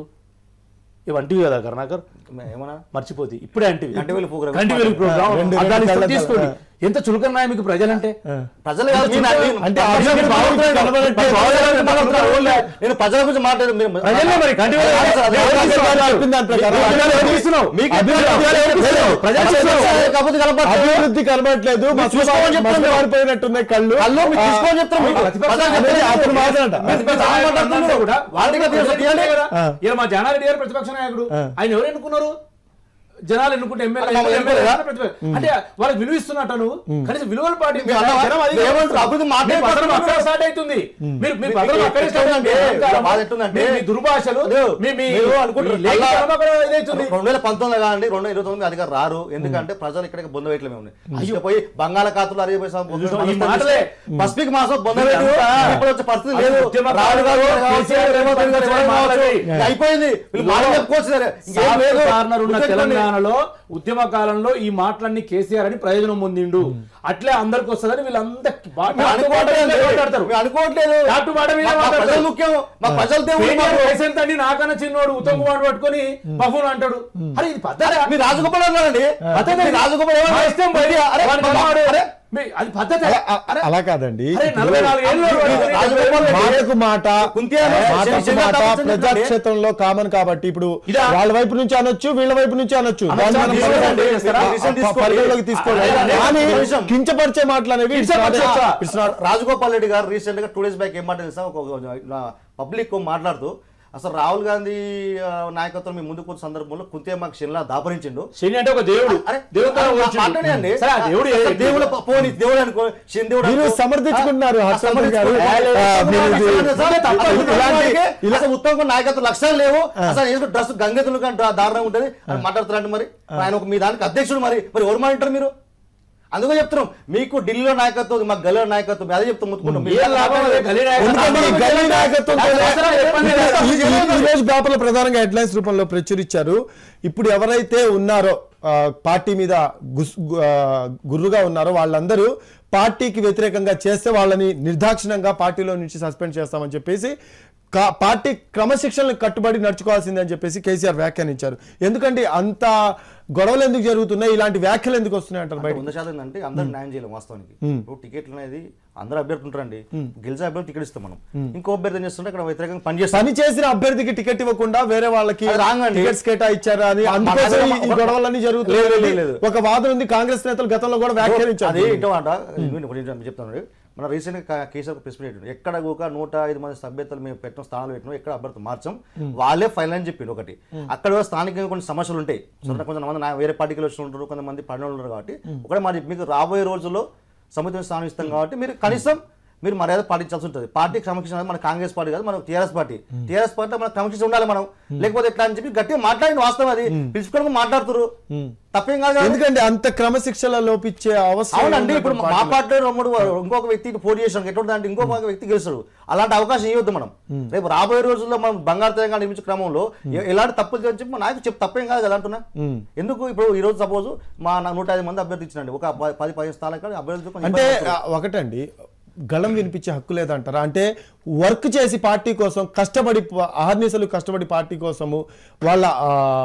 ఇవి అంటివి కదా కరుణాకర్ ఏమన్నా మర్చిపోతే ఇప్పుడే అంటివి కంటి వెలుగు program. కంటి వెలుగు ప్రోగ్రామ్ రెండు అద్దాలు రెండు ఇస్తే కళ్ళ తీసుకోండి ఎంత చులకన్నాయి మీకు ప్రజలంటే ప్రజలు కాదు, మీ నా- మీ- అంటే ప్రజల అభివృద్ధి గురించి మాట్లాడుతున్నాను. కనబడట్లేదు. ప్రజల గురించి మాట్లాడుతున్నాను. ఓన్లీ నేను ప్రజల గురించి మాట్లాడు మీరు- ప్రజలే మరి కంటి వెలుగు కాదు సార్, అది ఎవరు ఎవరు తీసుకున్నారు? తీసుకున్నారు? చెప్పిన దాని ప్రకారం మీకు అభివృద్ధి ఎవరు తీసుకున్నారు? మీకు అభివృద్ధి ఎవరు ఎవరు తీసుకున్నారు? ప్రజలు ప్రజలు తీసుకున్నారు. కాకపోతే కనపడట్లేదు. అభివృద్ధి కనబడట్లేదు మసలు చూసుకోమని చెప్తున్నాను. మసలు మారిపోయినట్టున్నాయి కళ్ళు కళ్ళు మీరు తీసుకోమని చెప్తున్నాను మీకు. ప్రజలు అనేది చెప్తున్నారు. అతను మాట్లాడట మీరు ప్రజలు మాట్లాడుతున్నారు. కూడా వాళ్ళకి తెలుసు, తీయండి. ఆ. ఇలా మా జనారెడ్డి గారు ప్రతిపక్ష నాయకుడు ఆయన ఎవరు ఎన్నుకున్నారు జనాలు ఎన్నుకుంటే ఎమ్మెల్యే మమ్మల్ని ఎమ్మెల్యే ఎన్నుకోలేదా? ప్రతిపక్ష- అంటే వాళ్ళకి విలువ ఇస్తున్నట్టు నువ్వు కనీసం విలువల పార్టీ మీరు అన్నావా? జనం అది మీరు ఏమంటారు? అభివృద్ధి మాట్లాడే మీ పత్రం పత్రం అక్కడ స్టార్ట్ అవుతుంది మీరు మీ మీ- పత్రం మీ- అక్కడే ఎట్లా స్టార్ట్ ఉందంటే, అవుతుంది. అహంకారము, బాధ ఎట్లుందంటే, మీ- మీ దుర్భాషలు లేదు, మీ మీ మీరు అనుకుంటారు, ఈ లేఖ అలా- కర్మకర ఇదైతుంది రెండు వేల పంతొమ్మిది కాదండి రెండు ఇరవై తొమ్మిది అధికారు రారు ఎందుకంటే ప్రజలు ఇక్కడ బొంద వేయట్లే మేము అయ్యో పోయి బంగాళాఖాతంలో అరిగిపోయి ఈ మాటలే. పసిఫిక్ మాసం బొంద మీరు పెట్టు అంతా ఇప్పుడు వచ్చే పరిస్థితి అది లేదు ఉద్యమ రాహుల్ గారు కాలంలో కావచ్చు, కేసీఆర్ రేవంత్ రెడ్డి గారు గారు కావచ్చు. మాట్లాడి. ఇంకా అయిపోయింది వీళ్ళు మాట చెప్పుకోవచ్చు సరే. ఇంకేం సాఫ్ట్ లేదు. కార్నర్ ఉన్న గుర్తుపెట్టుకోండి. తెలంగాణలో ఉద్యమ కాలంలో ఈ మాటలన్నీ కేసీఆర్ అని ప్రయోజనం పొందిండు అట్లే అందరికి వస్తుందని వీళ్ళందరికి బా- మేము టాప్ టు బాటం అనుకోవట్లేదు మీదే మాట్లాడతారు మేము అనుకోవట్లేదు టాప్ టు బాటం మీదే మా- మా మాట్లాడతారు. ప్రజలు ముఖ్యం మా ప్రజల దేవుడు కేటీఆర్ మాకు. వయసు ఎంత అండి నాకన్నా చిన్నోడు ఉత్తమ్ కుమార్ పట్టుకొని బఫూన్ అంటాడు అరే ఇది పద్ధతి మీ రాజగోపాల్ అన్నారండి మీ రాజగోపాల్ మా ఏమన్నారు? ఇష్టం పోయి, అరే, వాడు మా- మనవాడు. అరే, మీ- అది పద్ధతి అ- అలా కాదండి అరే నలభై నాలుగు ఏళ్ళు రాజగోపాల్ రెడ్డి మాటకు మాట కుంతి అనే మాటకు శని- మాట శని- ప్రజాక్షేత్రంలో కామన్ కాబట్టి ఇప్పుడు ఇదా? వాళ్ళ వైపు నుంచి అనొచ్చు వీళ్ళ వైపు నుంచి అనొచ్చు అనొచ్చా? దాన్ని మనం తీసుకోండి, పరిగణలోకి చేస్తారా? తీసుకో- పరిగణలోకి తీసుకోవాలి అదే, అదే, కానీ ఒక నిమిషం. కించపరిచే మాటలు అనేవి it's not a- కించపరిచే it's not- రాజగోపాల్ రెడ్డి గారు రీసెంట్ గా టూ డేస్ బ్యాక్ ఏం మాట తెలుసా ఒక పబ్లిక్ మాట్లాడుతూ అసలు రాహుల్ గాంధీ ఆ, నాయకత్వం మీ ముందుకు వచ్చిన సందర్భంలో కుంతేమాకు శనిలా దాపరించిండు శని అంటే ఒక దేవుడు అరే దేవుడితో అరే, పోల్చిండు. మాట్లాడండి. సరే, ఆ దేవుడు ఏ- అసలు దేవుడు ప- పోనీ దేవుడు అనుకో శని దేవుడు మీరు అనుకో. సమర్థించుకున్నారు ఆ, హర్షవర్ధన్ గారు సమర్థించుకున్నారు. ఆ, మీరు ఇది- అసలు తప్ప- ఇలాంటి- ఇలాంటి ఇలా ఉత్తమ కుమార్ నాయకత్వ లక్షణాలు లేవు అసలు ఏదో డ్రెస్ గంగతులు కంటే దారుణంగా ఉంటుంది అని మాట్లాడుతున్నారండి మరి ఆయన ఒక మీ దానికి అధ్యక్షుడు మరి మరి ఎవరు మాట్లాడతారు మీరు అందుకే చెప్తున్నాం మీకు ఢిల్లీలో నాయకత్వం మాకు గల్లీలో నాయకత్వం అదే చెప్తాం ముత్తుకుంటాం మీరు ఏం లాభం లేదు, గల్లీ నాయకత్వం. ఎందుకంటే ఈ గల్లీ నాయకత్వం దాని అవసరం చెప్పండి కదా. ఈ- ఈ- ఈ రోజు పేపర్లో ప్రధానంగా హెడ్లైన్స్ రూపంలో ప్రచురించారు ఇప్పుడు ఎవరైతే ఉన్నారో ఆ, పార్టీ మీద గుస్- గు- ఆ, గుర్రుగా ఉన్నారో వాళ్ళందరూ పార్టీకి వ్యతిరేకంగా చేస్తే వాళ్ళని నిర్దాక్షిణంగా పార్టీలో నుంచి సస్పెండ్ చేస్తామని చెప్పేసి కా- పార్టీ క్రమశిక్షణలకు కట్టుబడి నడుచుకోవాల్సిందని చెప్పేసి కేసీఆర్ వ్యాఖ్యానించారు ఎందుకంటే అంత గొడవలు ఎందుకు జరుగుతున్నాయి ఇలాంటి వ్యాఖ్యలు ఎందుకు వస్తున్నాయి అంటారు బయట వంద శాతం ఏంటంటే అందరు న్యాయం చేయలేం వాస్తవానికి ఇప్పుడు టికెట్లు అనేది అందరు అభ్యర్థులు ఉంటారండి గెలిచే అభ్యర్థి టికెట్ ఇస్తాం మనం ఇంకో అభ్యర్థి ఏం చేస్తుంటే ఇక్కడ వ్యతిరేకంగా పనిచేస్తాం పని చేసిన అభ్యర్థికి టికెట్ ఇవ్వకుండా వేరే వాళ్ళకి అది wrong అండి. టికెట్స్ కేటాయించారా అని మా- అందుకోసం మా- ఈ- ఈ గొడవలన్నీ లేదు, లేదు, లేదు. జరుగుతున్నాయి ఒక వాదన ఉంది కాంగ్రెస్ నేతలు గతంలో కూడా వ్యాఖ్యానించారు అది ఏంటో అంట చెప్తాను మన రీసెంట్ గా కేసీఆర్ ప్రెస్ మీట్ పెట్టాడు. ఎక్కడ కూడా నూట ఐదు మంది సభ్యతలు మేము పెట్టిన స్థానాలు పెట్టినాం ఎక్కడ అభ్యర్థి మార్చాం వాళ్ళే ఫైనల్ అని చెప్పిండు ఒకటి అక్కడ కూడా స్థానికంగా కొన్ని సమస్యలు ఉంటాయి సొంత కొంతమంది నా- వేరే పార్టీకి వచ్చి ఉంటారు కొంతమంది పడిన ఉంటారు కాబట్టి ఒకటే మాట చెప్పి, మీకు రాబోయే రోజుల్లో సముద్రం స్థానం ఇస్తాం కాబట్టి మీరు కనీసం మీరు మర్యాద పాటించాల్సి ఉంటుంది పార్టీ క్రమశిక్షణ అనేది మన కాంగ్రెస్ పార్టీ కాదు మన టీఆర్ఎస్ పార్టీ టీఆర్ఎస్ పార్టీ మన క్రమశిక్షణ ఉండాలి మనం లేకపోతే ఎట్లా అని చెప్పి గట్టిగా మాట్లాడిన వాస్తవం అది పిలుచుకోవడం మాట్లాడుతారు తప్పేం కాదు కదా. ఎందుకంటే అంత క్రమశిక్షణ లోపించే అవసరం అవునండి ఉన్నటువంటి ఇప్పుడు మా పార్టీలు. పార్టీలో రమ్ముడు ఇంకొక వ్యక్తికి పోటీ చేసాం ఎటువంటి అంటే ఇంకొక వ్యక్తి గెలుస్తాడు అలాంటి అవకాశం ఇవ్వద్దు మనం రేపు రాబోయే రోజుల్లో మనం బంగారు తెలంగాణ నిర్మించే క్రమంలో ఎ- ఎలాంటి తప్పులు చేయని చెప్పి మా నాయకు చెప్పి తప్పేం కాదు కదా అంటున్నా ఎందుకు ఇప్పుడు ఈ రోజు సపోజ్ మా నా- నూట ఐదు మంది అభ్యర్థి ఇచ్చినండి ఒక ప- పది పదిహేను స్థానాలు కాదు అభ్యర్థి కొంచెం అంటే ఇబ్బంది పడుతుంది. ఆ, ఒకటండి గళం వినిపించే హక్కు లేదంటారా అంటే వర్క్ చేసి పార్టీ కోసం కష్టపడి ప- అహర్నిశలు కష్టపడి పార్టీ కోసము వాళ్ళ ఆ,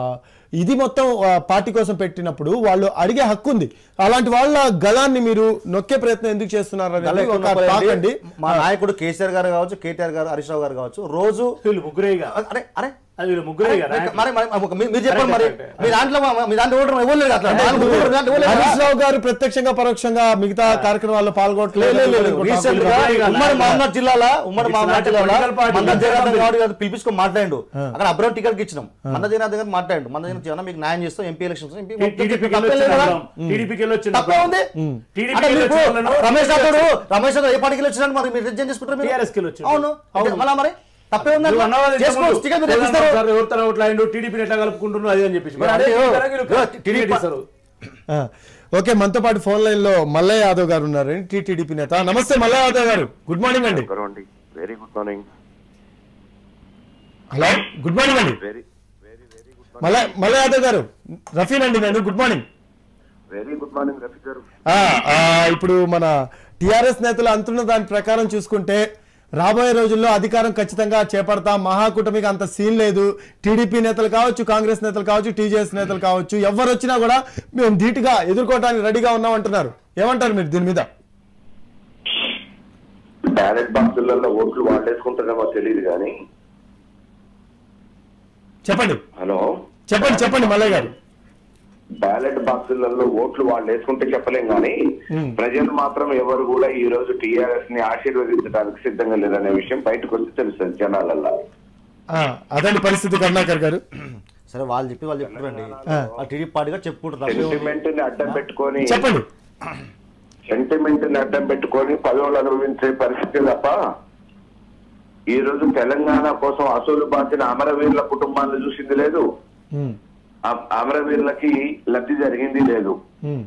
ఇది మొత్తం ఆ, పార్టీ కోసం పెట్టినప్పుడు వాళ్ళు అడిగే హక్కు ఉంది అలాంటి వాళ్ళ గళాన్ని మీరు నొక్కే ప్రయత్నం ఎందుకు చేస్తున్నారు అనేది గల ఒక టాక్ అండి మా నాయకుడు కేసీఆర్ గారు కావచ్చు కేటీఆర్ గారు హరీష్ రావు గారు కావచ్చు రోజు వీళ్ళు ముగ్గురేగా అరే అరే అది వీళ్ళు ముగ్గురేగా అరే, మరి మరి ఒక- మీ- మీరు చెప్పండి మరి మీ దాంట్లో మా- మీ దాంట్లో ఓటర్ ఎవరు లేరు అట్లా నాలుగు ముగ్గురు మీ దాంట్లో ఎవరు లేరు హరీష్ కదా? రావు గారు ప్రత్యక్షంగా పరోక్షంగా మిగతా కార్యక్రమాల్లో పాల్గొనట్లేదు లేదు, లేదు, లేదు. రీసెంట్ గా ఉమ్మడి మహమ్మద్ జిల్లాలో ఉమ్మడి It's మహమ్మద్ not a జిల్లాలో political party. మంద It's Jagannadh not a Goud గారు పిలిపించుకొని మాట్లాడు అక్కడ అబ్రహం టికెట్ ఇచ్చినాం మంద జగన్నాథ్ గారు మాట్లాడు మంద జగన్నాథ్ మీకు న్యాయం చేస్తాం ఎంపీ ఎలక్షన్స్ ఎంపీ టీడీపీకి టీడీపీకి వెళ్ళొచ్చిన తప్పే ఉంది టీడీపీకి అంటే మీకు వెళ్ళొచ్చిన వాళ్ళను రమేష్ రాథోడ్ రమేష్ రాథోడ్ ఏ పార్టీకి వచ్చినాడు మరి మీరు రిజైన్ చేసుకుంటారు మీరు? TRS కి వెళ్ళొచ్చాడు. అవును మళ్ళా మరి తప్పే ఉంది నువ్వు అన్నావు కదా చేసుకోవచ్చు ఇంతకుముందు. టికెట్ మీరు తెలంగాణ ఇస్తారు సార్ ఎవరు తన ఓట్లు ఆయన టీడీపీని ఎట్లా కలుపుకుంటున్నారు అది అని చెప్పేసి మరి అదే, అదే ఇగో, టీడీపీ ఇస్తారు ఆ, ఓకే మనతో పాటు ఫోన్ లైన్ లో మల్లయ్య యాదవ్ గారు ఉన్నారు టీటీడీపీ నేత నమస్తే మల్లయ్య యాదవ్ గారు గుడ్ మార్నింగ్ అండి నమస్కారం అండి very good morning hello good morning అండి very very very good Mallaiah Mallaiah Yadav garu రఫీన్ అండి నేను good morning very good morning Rafi garu ఆ, ఆ, ఇప్పుడు మన టిఆర్ఎస్ నేతలు అంటున్న దాని ప్రకారం చూసుకుంటే రాబోయే రోజుల్లో అధికారం ఖచ్చితంగా చేపడతాం మహాకూటమికి అంత సీన్ లేదు టీడీపీ నేతలు కావచ్చు కాంగ్రెస్ నేతలు కావచ్చు టీజేఎస్ నేతలు కావచ్చు ఎవరు వచ్చినా కూడా మేము ధీటుగా ఎదుర్కోవడానికి రెడీగా ఉన్నాం అంటున్నారు ఏమంటారు మీరు దీని మీద బ్యాలెట్ బాక్సులలో ఓట్లు వాళ్ళేసుకుంటారేమో తెలియదు కానీ చెప్పండి హలో చెప్పండి చెప్పండి మల్లయ్య గారు బ్యాలెట్ బాక్సులలో ఓట్లు వాళ్ళు వేసుకుంటే చెప్పలేం కానీ ప్రజలు మాత్రం ఎవరు కూడా ఈ రోజు టీఆర్ఎస్ ని ఆశీర్వదించడానికి సిద్ధంగా లేదనే విషయం బయటకు వచ్చి తెలుస్తుంది జనాలల్లో ఆ, అదండి పరిస్థితి కరుణాకర్ గారు సరే వాళ్ళు చెప్పి వాళ్ళు చెప్తారండి ఆ టీడీపీ పార్టీగా చెప్పుకుంటారు తప్పే ఉంది. సెంటిమెంట్ ని అడ్డం పెట్టుకొని చెప్పండి సెంటిమెంట్ ని అడ్డం పెట్టుకొని పదవులు అనుభవించే పరిస్థితి తప్ప ఈ రోజు తెలంగాణ కోసం అసలు బాధిన అమరవీరుల కుటుంబాన్ని చూసింది లేదు ఉమ్, ఆ- అమరవీరులకి లబ్ధి జరిగింది లేదు ఉమ్,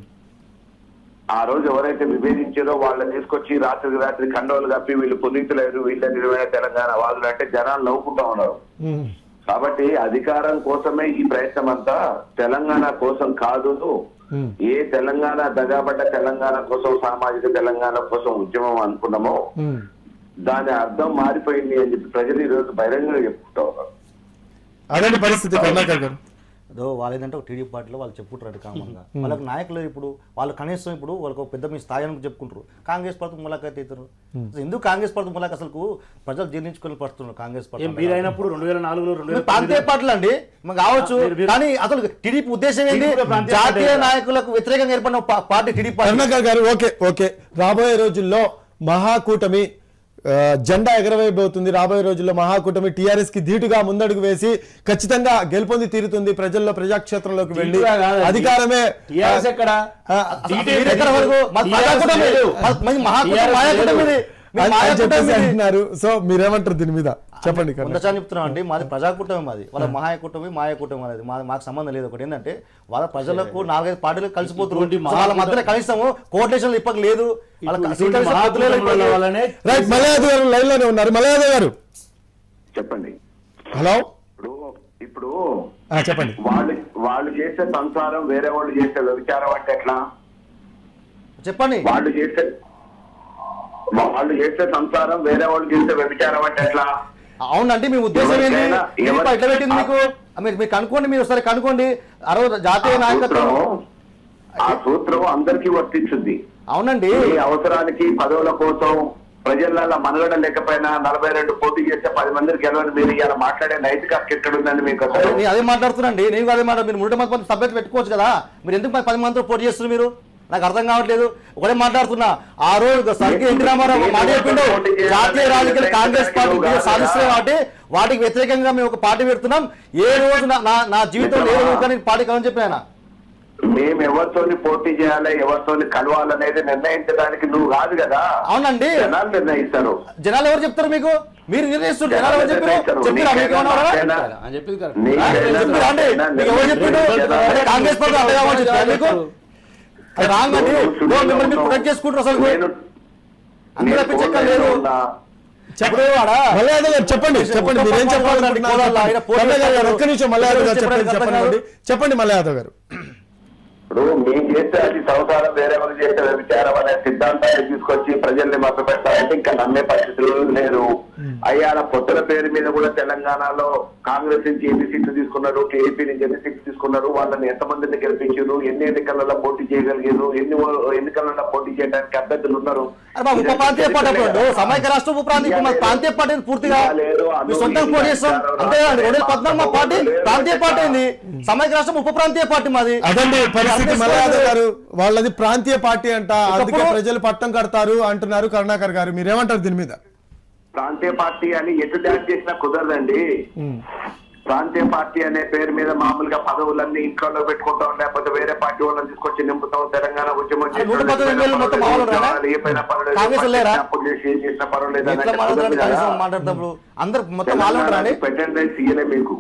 ఆ రోజు ఎవరైతే విభేదించారో వాళ్ళని తీసుకొచ్చి రాత్రికి రాత్రి కండవలు కప్పి వీళ్ళు పునీతులేరు వీళ్ళ నిజమైన తెలంగాణ వాదులు అంటే జనాలు నవ్వుకుంటా ఉన్నారు ఉమ్, కాబట్టి అధికారం కోసమే ఈ ప్రయత్నం అంతా తెలంగాణ కోసం కాదు ఉమ్. ఏ తెలంగాణ దగాబడ్డ తెలంగాణ కోసం సామాజిక తెలంగాణ కోసం ఉద్యమం అనుకున్నామో ఉమ్. దాని అర్థం మారిపోయింది అని చెప్పి ప్రజలు ఈ రోజు బహిరంగంగా చెప్పుకుంటా ఉన్నారు అదండి పరిస్థితి కరుణాకర్ గారు అదో వాళ్ళు ఏంటంటే ఒక టీడీపీ పార్టీలో వాళ్ళు చెప్పుకుంటారు కామన్ గా వాళ్ళకి నాయకులు ఇప్పుడు వాళ్ళు కనీసం ఇప్పుడు వాళ్ళకి ఒక పెద్ద మీ స్థాయి అని చెప్పుకుంటారు కాంగ్రెస్ పార్టీ ములాఖాత్ అవుతారు అసలు ఎందుకు కాంగ్రెస్ పార్టీ ములాఖ అసలు ప్రజలు జీర్ణించుకొని పడుతున్నారు కాంగ్రెస్ పార్టీ ఏం మీరైనప్పుడు రెండు వేల నాలుగులో రెండు మీరు వేల ప్రాంతీయ పార్టీలు అండి మాకు కావచ్చు మీరు- మీరు- కానీ అసలు టీడీపీ ఉద్దేశం ఏంటి మీరు కూడా ప్రాంతీయ జాతీయ పార్టీ నాయకులకు వ్యతిరేకంగా ఏర్పడిన పా- పార్టీ టీడీపీ పార్టీ కరుణాకర్ గారు ఓకే ఓకే రాబోయే రోజుల్లో మహాకూటమి ఆ, జెండా ఎగరవేయబోతుంది రాబోయే రోజుల్లో మహాకూటమి టీఆర్ఎస్ కి ధీటుగా ముందడుగు వేసి ఖచ్చితంగా గెలుపొంది తీరుతుంది ప్రజల్లో ప్రజాక్షేత్రంలోకి వెళ్ళి ధీటుగా కాదండి. అధికారమే టీఆర్ఎస్ ఎక్కడ ఆ, అసలు మీరు ఎక్కడ వరకు మాది మహాకూటమి లేదు. మాది- మాది మహాకూటమి TRS మాయాకూటమి ఇది. మీ అని- అని మాయాకూటమి చెప్పేసి ఇది. అంటున్నారు సో మీరేమంటారు దీని మీద చెప్పండి కరుణాకర్. ఉండచాని చెప్తున్నాం అండి మాది ప్రజాకూటమి మాది వాళ్ళ మహాకూటమి మాయాకూటమి అనేది మా మాకు సంబంధం లేదు ఒకటి ఏంటంటే వాళ్ళ ప్రజలకు నాలుగైదు పార్టీలు కలిసిపోతున్నారు ఇటువంటి సో వాళ్ళ మధ్యలో కనీసము కోటేషన్ ఇప్పక లేదు వాళ్ళ ఇటువంటి సీట్ల విషయం పొత్తులే లేదు మహాకూటముల ఇప్పటికీ. వల్లనే రైట్ మలయాదవ్ గారు లైన్ లోనే ఉన్నారు మలయాదవ్ గారు చెప్పండి హలో ఇప్పుడు ఇప్పుడు ఆ, చెప్పండి వాళ్ళు వాళ్ళు చేసే సంసారం వేరే వాళ్ళు చేసే వ్యభిచారం అంటే ఎట్లా చెప్పండి వాళ్ళు చేసే వాళ్ళు చేసే సంసారం వేరే వాళ్ళు చేసే వ్యభిచారం అంటే ఎట్లా అవునండి మీ ఉద్దేశం ఏంటి ఎవరికైనా- ఇది ఎవరి- ఎట్లా పెట్టింది మీకు మీరు మీరు కనుక్కోండి మీరు ఒకసారి కనుక్కోండి అరవై జాతీయ ఆ నాయకత్వం సూత్రం ఆ సూత్రం అందరికీ వర్తించుద్ది అవునండి ఈ అవసరానికి పదవుల కోసం ప్రజల మనుగడ లేకపోయినా నలభై రెండు పోటీ చేస్తే పది మందికి గెలవని మీరు ఇలా మాట్లాడే నైతిక హక్కు ఎక్కడుందండి మీకు అసలు నేను అదే మాట్లాడుతున్నాండి నేను అదే మాట మీరు నూట మంది సభ్యత పెట్టుకోవచ్చు కదా మీరు ఎందుకు మరి పది మందితో పోటీ చేస్తున్నారు మీరు నాకు అర్థం కావట్లేదు ఒకటే మాట్లాడుతున్నా ఆ రోజు సర్కి ఎన్టీ రామారావు ఒక మాట చెప్పిండు జాతీయ రాజకీయాలు కాంగ్రెస్ పార్టీ విజయం సాధిస్తున్నాయి కాబట్టి వాటికి వ్యతిరేకంగా మేము ఒక పార్టీ పెడుతున్నాం ఏ రోజు నా- నా నా జీవితంలో ఏ రోజు కానీ పార్టీ కాదని చెప్పిన ఆయన మేము ఎవరితోని పోటీ చేయాలి ఎవరితోని కలవాలనేది నిర్ణయించడానికి నువ్వు కాదు కదా అవునండి జనాలు నిర్ణయిస్తారు జనాలు ఎవరు చెప్తారు మీకు మీరు నిర్ణయిస్తారు జనాలు ఎవరు చెప్పారు చెప్పారా మీకు ఏమన్నారా అని చెప్పింది కదా. నీకైనా చెప్పారా అండి మీకు ఎవరు చెప్పిండు అంటే కాంగ్రెస్ పార్టీ అదే కావాలని చెప్పారా మీకు అది రాంగ్ అండి ఓ, మిమ్మల్ని మీరు ప్రొటెక్ట్ చేసుకుంటారు అసలు నేను అందరూ తప్పించే ఎక్కడ లేదు ఇప్పుడు ఆడ మలయాదవ్ గారు చెప్పండి చెప్పండి మీరేం చెప్పాలనుకుంటున్నారు చెప్పండి. కరుణాకర్ గారు ఒక్క నిమిషం మలయాదవ్ గారు చెప్పండి చెప్పండి చెప్పండి మలయాదవ్ గారు ఇప్పుడు మేము చేస్తే అది సంసారం వేరే వాళ్ళు చేసే వ్యభిచారం అనే సిద్ధాంతాన్ని తీసుకొచ్చి ప్రజల్ని మభ్య పెట్టాలంటే ఇంకా నమ్మే పరిస్థితులు లేరు అయ్యే ఇవాళ పొత్తుల పేరు మీద కూడా తెలంగాణలో కాంగ్రెస్ నుంచి ఎన్ని సీట్లు తీసుకున్నారు టీడీపీ నుంచి ఎన్ని సీట్లు తీసుకున్నారు వాళ్ళని ఎంతమందిని గెలిపించారు ఎన్ని ఎన్నికలలో పోటీ చేయగలిగారు ఎన్ని ఓ- ఎన్నికలలో పోటీ చేయడానికి అభ్యర్థులు ఉన్నారు అరే బాబు ఉప ప్రాంతీయ పార్టీ అప్పుడు సమైక్య రాష్ట్ర ఉప ప్రాంతీయ మా ప్రాంతీయ పార్టీ పూర్తిగా లేదు, మీ సొంతంగా పోటీ చేస్తాం అంతే కదండి రెండు వేల పద్నాలుగు మా పార్టీ ప్రాంతీయ పార్టీ అయింది సమైక్య రాష్ట్రం ఉప ప్రాంతీయ పార్టీ మాది అదండి పరిస్థితి మలయాదవ్ గారు వాళ్ళది ప్రాంతీయ పార్టీ అంట అందుకే ఒకప్పుడు- ప్రజలు పట్టం కడతారు అంటున్నారు కరుణాకర్ గారు మీరేమంటారు దీని మీద ప్రాంతీయ పార్టీ అని ఎటు డ్యాన్స్ చేసినా కుదరదండి ప్రాంతీయ పార్టీ అనే పేరు మీద మామూలుగా పదవులన్నీ ఇంట్లో పెట్టుకుంటాం లేకపోతే వేరే పార్టీ వాళ్ళని తీసుకొచ్చి నింపుతాం తెలంగాణ ఉద్యమం అది నూట పద్దెనిమిది వేలు మొత్తం మామూలు రానా? కాంగ్రెస్ వాళ్ళు లేరా? అప్పుడు చేసి ఏం చేసినా పర్వాలేదు అని ఎట్లా అంటే మాట్లాడతారు కుదరదు కనీసం కదా. మాట్లాడతారు అందరు మొత్తం వాళ్ళు ఉంటారా అండి పెట్టండి ఇయ్యలే మీకు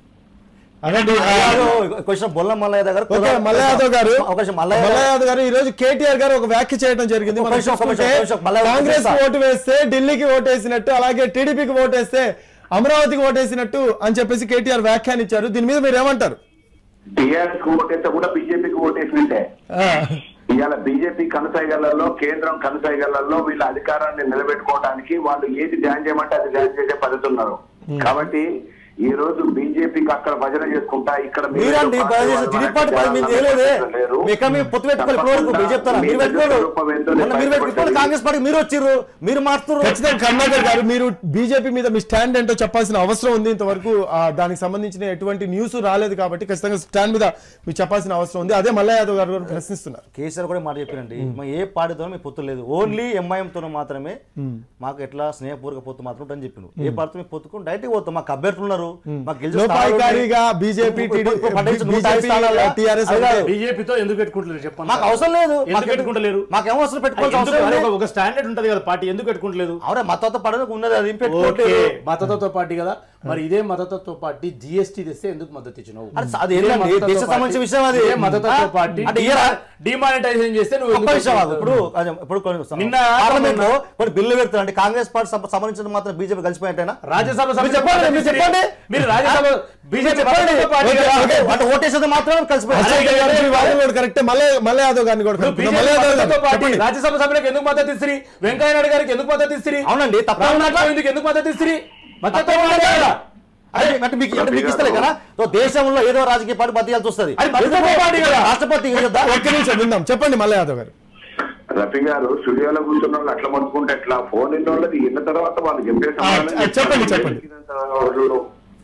అదండి ఆ, క్వశ్చన్ బొల్ల మల్లయ్య దగ్గర ఓకే మల్లయాదవ్ గారు అవకాశం మల్లయ్య మల్లయాదవ్ గారు ఈ రోజు కేటీఆర్ గారు ఒక వ్యాఖ్య చేయడం జరిగింది ఒక మనం నిమిషం, ఒక చూసుకుంటే నిమిషం, ఒక నిమిషం. మల్లయాదవ్ కాంగ్రెస్ చేస్తా. ఓటు వేస్తే ఢిల్లీకి ఓటు వేసినట్టు అలాగే టీడీపీకి ఓటు వేస్తే అమరావతికి ఓటు వేసినట్టు అని చెప్పేసి కేటీఆర్ వ్యాఖ్యానించారు దీని మీద మీరు ఏమంటారు టీఆర్ఎస్ కు ఓటేస్తే కూడా బీజేపీకి ఓటేసినట్టే ఆ, ఇవాళ బీజేపీ కనసాగలలో కేంద్రం కనసాగలలో వీళ్ళ అధికారాన్ని నిలబెట్టుకోవడానికి వాళ్ళు ఏది ధ్యానం చేయమంటే అది ధ్యానం చేసే పద్ధతి ఉన్నారు కాబట్టి ఈ రోజు బీజేపీకి అక్కడ భజన చేసుకుంటా ఇక్కడ మీరు మీరండి ఏదో భజన చేసి పార్టీ టీడీపీ పార్టీ వాళ్ళు మీరు చేయలేదే లేరు. మీ ఎక్కడ మీరు పొత్తు పెట్టుకోవాలి ఇప్పటి వరకు మీరు చెప్తారా మీరు మీ పెట్టుకోరు రూపం ఏందో మొన్న మీరు పెట్టుకోవాలి బయటపడుతుంది. కాంగ్రెస్ పార్టీ మీరు వచ్చిర్రు మీరు మారుతున్నారు ఖచ్చితంగా కరుణాకర్ గారు మీరు బీజేపీ మీద మీ స్టాండ్ ఏంటో చెప్పాల్సిన అవసరం ఉంది ఇంతవరకు ఆ, దానికి సంబంధించిన ఎటువంటి న్యూస్ రాలేదు కాబట్టి ఖచ్చితంగా స్టాండ్ మీద మీరు చెప్పాల్సిన అవసరం ఉంది అదే మల్ల యాదవ్ గారు కూడా ప్రశ్నిస్తున్నారు కేసీఆర్ కూడా మాట చెప్పారండి మా ఏ పార్టీతో మీ పొత్తు లేదు ఓన్లీ ఎంఐఎంతో మాత్రమే మాకు ఎట్లా స్నేహపూర్వక పొత్తు మాత్రం ఉంటుందని చెప్పిండు ఏ పార్టీతో మేము పొత్తుకుని డైరెక్ట్ పోతాం మాకు అభ్యర్థులు ఉన్నారు మాకు గెలిచే స్థానాలు ఉన్నాయి. లోపాయికారిగా బీజేపీ ఇప్పుడు- ఇప్పుడు- ఇప్పుడు పట్టించిన నూట ఐదు బీజేపీ స్థానాల్లో టీఆర్ఎస్ అది కాదు. బీజేపీతో ఎందుకు పెట్టుకుంటలేరు చెప్పండి మాకు అవసరం లేదు ఎందుకు పెట్టుకుంటలేరు మాకు ఏం అవసరం పెట్టుకోవాల్సిన ఎందుకు? అవసరం అరే, లేదు ఒక- ఒక స్టాండర్డ్ ఉంటది కదా పార్టీ ఎందుకు పెట్టుకుంటలేదు అవునా మతతో పడడానికి ఉన్నది అది ఏం ఓకే పెట్టుకోవట్లేదు మతతత్వ పార్టీ కదా మరి ఇదే మతతత్వ పార్టీ జిఎస్టీ తెస్తే ఎందుకు మద్దతు ఇచ్చినావు అది అది ఇదే ఏంటండి? మతతత్వ దేశ సంబంధించిన పార్టీ- విషయం అది. ఇదే మతతత్వ ఆ? పార్టీ అంటే ఇయ్యరా? డిమానిటైజేషన్ చేస్తే నువ్వు ఒక్క ఎందుకు నిమిషం ఆగు. ఇప్పుడు పెట్టుకుంటావు? అదే, ఇప్పుడు కొన్ని- నిన్న పార్లమెంట్ లో కొన్ని బిల్లు పెడతారు అంటే కాంగ్రెస్ పార్టీ సంబ- సంబంధించిన మాత్రం బీజేపీ కలిసిపోయినట్టేనా రాజ్యసభ మీరు సభ్యులు చెప్పండి మీరు చెప్పండి మీరు రాజ్యసభ బీజేపీ చెప్పండి మతతత్వ పార్టీ ఓకే, కదా? ఓకే. అంటే ఓటేసేది మాత్రం కలిసిపోయారు అశోక్ గారు మీ వాదన కూడా కరెక్టే మల్ల మల్ల యాదవ్ గారిని కూడా నువ్వు కలుపుతున్నాం. బీజేపీ మల్ల యాదవ్ మతతత్వ గారు పార్టీ చెప్పండి. రాజ్యసభ సభ్యులకు ఎందుకు మద్దతు ఇస్తుంది వెంకయ్య నాయుడు గారికి ఎందుకు మద్దతు ఇస్తుంది అవునండి తప్ప రామ్నాథ్ కోవింద్కి ఎందుకు మద్దతు ఇస్తుంది మద్దతు ఇవ్వాలి కదా? అదే అంటే మీకు అంటే మీకు ఇస్తలే కదా సో దేశంలో ఏదో రాజకీయ పార్టీ బతికాల్సి వస్తుంది అది మతతత్వ పార్టీ కదా? రాష్ట్రపతి ఏం చేద్దాం? ఒక్క నిమిషం విందాం చెప్పండి మల్ల యాదవ్ గారు రఫీ గారు స్టూడియోలో కూర్చున్న వాళ్ళు అట్లా మొత్తుకుంటే ఎట్లా ఫోన్ ఇన్న వాళ్ళది ఇన్న తర్వాత వాళ్ళు చెప్పే సమాధానం ఆ, చెప్పండి, చెప్పండి. వాళ్ళు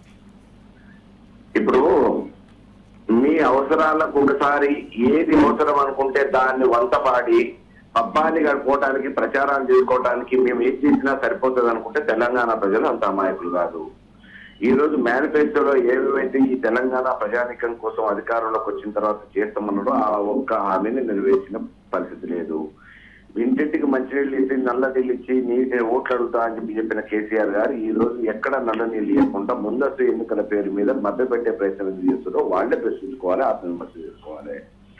ఇప్పుడు మీ అవసరాలకు ఒకసారి ఏది అవసరం అనుకుంటే దాన్ని వంత పాడి పబ్బాన్ని గడుపుకోవడానికి ప్రచారాలు చేసుకోవడానికి మేము ఏం చేసినా సరిపోతుంది అనుకుంటే తెలంగాణ ప్రజలు అంత అమాయకులు కాదు ఈ రోజు మేనిఫెస్టోలో ఏవేవైతే ఈ తెలంగాణ ప్రజానికం కోసం అధికారంలోకి వచ్చిన తర్వాత చేస్తామన్నాడో ఆ ఒక్క హామీని నెరవేర్చిన పరిస్థితి లేదు ఇంటింటికి మంచినీళ్ళు ఇచ్చి నల్ల నీళ్ళు ఇచ్చి నీటి ఓట్లు అడుగుతా అని చెప్పి చెప్పిన కేసీఆర్ గారు ఈ రోజు ఎక్కడ నల్ల నీళ్ళు ఇవ్వకుండా ముందస్తు ఎన్నికల పేరు మీద మభ్య పెట్టే ప్రయత్నం ఎందుకు చేస్తుందో వాళ్ళే ప్రశ్నించుకోవాలి ఆత్మవిమర్శ చేసుకోవాలి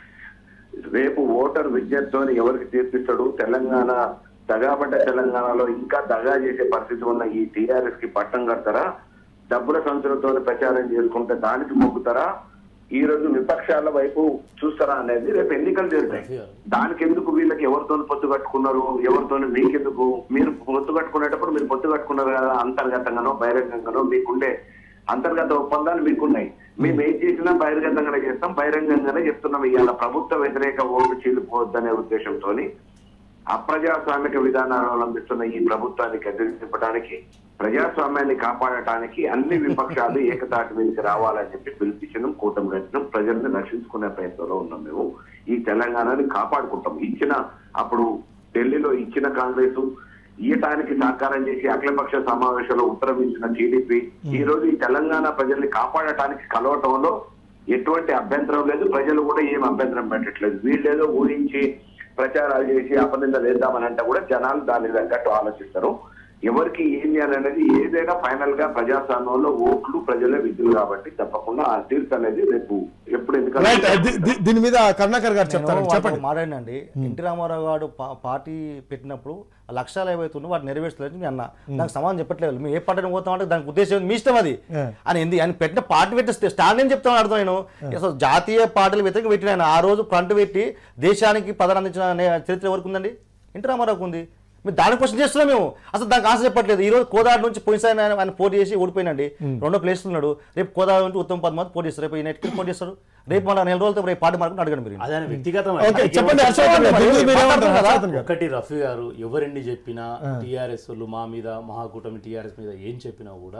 రేపు ఓటర్ విజ్ఞతతో ఎవరికి తీర్పిస్తాడు తెలంగాణ దగాబడ్డ తెలంగాణలో ఇంకా దగా చేసే పరిస్థితి ఉన్న ఈ టీఆర్ఎస్ కి పట్టం కడతారా డబ్బుల సంచులతో ప్రచారం చేసుకుంటే దానికి మొక్కుతారా ఈ రోజు విపక్షాల వైపు చూస్తారా అనేది రేపు ఎన్నికలు జరుగుతాయి దానికి ఎందుకు వీళ్ళకి ఎవరితో పొత్తు కట్టుకున్నారు ఎవరితో మీకెందుకు మీరు పొత్తు కట్టుకునేటప్పుడు మీరు పొత్తు కట్టుకున్నారు కదా అంతర్గతంగానో బహిరంగంగానో మీకుండే అంతర్గత ఒప్పందాలు మీకున్నాయి మేము ఏం చేసినా బహిర్గతంగానే చేస్తాం బహిరంగంగానే చెప్తున్నాం ఇవాళ ప్రభుత్వ వ్యతిరేక ఓటు చీలిపోవద్దనే ఉద్దేశంతో అప్రజాస్వామిక విధానాలు అవలంబిస్తున్న ఈ ప్రభుత్వాన్ని గద్దెదింపడానికి ప్రజాస్వామ్యాన్ని కాపాడటానికి అన్ని విపక్షాలు ఏకతాటి మీదకి రావాలని చెప్పి పిలిపించడం కూటమి కట్టినం ప్రజల్ని రక్షించుకునే ప్రయత్నంలో ఉన్నాం మేము ఈ తెలంగాణని కాపాడుకుంటాం ఇచ్చిన అప్పుడు ఢిల్లీలో ఇచ్చిన కాంగ్రెస్ ఇయటానికి సహకారం చేసి అఖిలపక్ష సమావేశంలో ఉత్తరం ఇచ్చిన టీడీపీ ఈ రోజు ఈ తెలంగాణ ప్రజల్ని కాపాడటానికి కలవటంలో ఎటువంటి అభ్యంతరం లేదు ప్రజలు కూడా ఏం అభ్యంతరం పెట్టట్లేదు వీళ్ళేదో ఊహించి ప్రచారాలు చేసి అపనింద వేద్దామని అంటే కూడా జనాలు దాని తగ్గట్టు ఆలోచిస్తారు ఎవరికి ఏంది అని అనేది ఏదైనా ఫైనల్ గా ప్రజాస్వామ్యంలో ఓట్లు ప్రజలే విధులు కాబట్టి తప్పకుండా ఆ తీర్పు అనేది రేపు ఎప్పుడు రైట్ ఎందుకంటే ది- ది- దీని మీద కరుణాకర్ గారు చెప్తారు నేను చెప్పండి వాళ్ళతో మాట్లాడినండి ఎన్టీ రామారావు గారు పా- పార్టీ పెట్టినప్పుడు ఆ లక్ష్యాలు ఏవైతే ఉన్నో వాటి నెరవేర్చలేదు మీ అన్న నాకు సమాధానం చెప్పట్లేదు మేము ఏ పార్టీని పోతామంటే దానికి ఉద్దేశం ఏంది? మీ ఇష్టం అది Yeah. అని ఎందు ఆయన పెట్టిన పార్టీ పెట్టి స్టాండ్ ఏం చెప్తాను అర్థం నేను అసలు జాతీయ పార్టీలు వ్యతిరేక పెట్టిన ఆయన ఆ రోజు ఫ్రంట్ పెట్టి దేశానికి పదవి అందించిన నే- చరిత్ర ఎవరికి ఉందండి ఎన్టీ రామారావుకు ఉంది మీరు దాని క్వశ్చన్ చేస్తున్నాం మేము అసలు దానికి ఆశ చెప్పట్లేదు ఈ రోజు కోదాడు నుంచి పోయినసారి ఆయన ఆయన పోటీ చేసి ఓడిపోయినండి రెండో ప్లేస్ ఉన్నాడు రేపు కోదాడు నుంచి ఉత్తమ పద్మావతి పోటీ చేస్తారు రేపు ఈ నెట్కి పోటీ చేస్తారు రేపు మళ్ళీ నెల రోజులతో రేపు పార్టీ మార్కుని అడగండి మీరు అదే ఆయన వ్యక్తిగతం ఓకే చెప్పండి హర్షవర్ధన్ గారు దీని గురించి మీరు ఏమంటారు హర్షవర్ధన్ గారు ఒకటి రఫీ గారు ఎవరెన్ని చెప్పినా టీఆర్ఎస్ వాళ్ళు మా మీద మహాకూటమి టీఆర్ఎస్ మీద ఏం చెప్పినా కూడా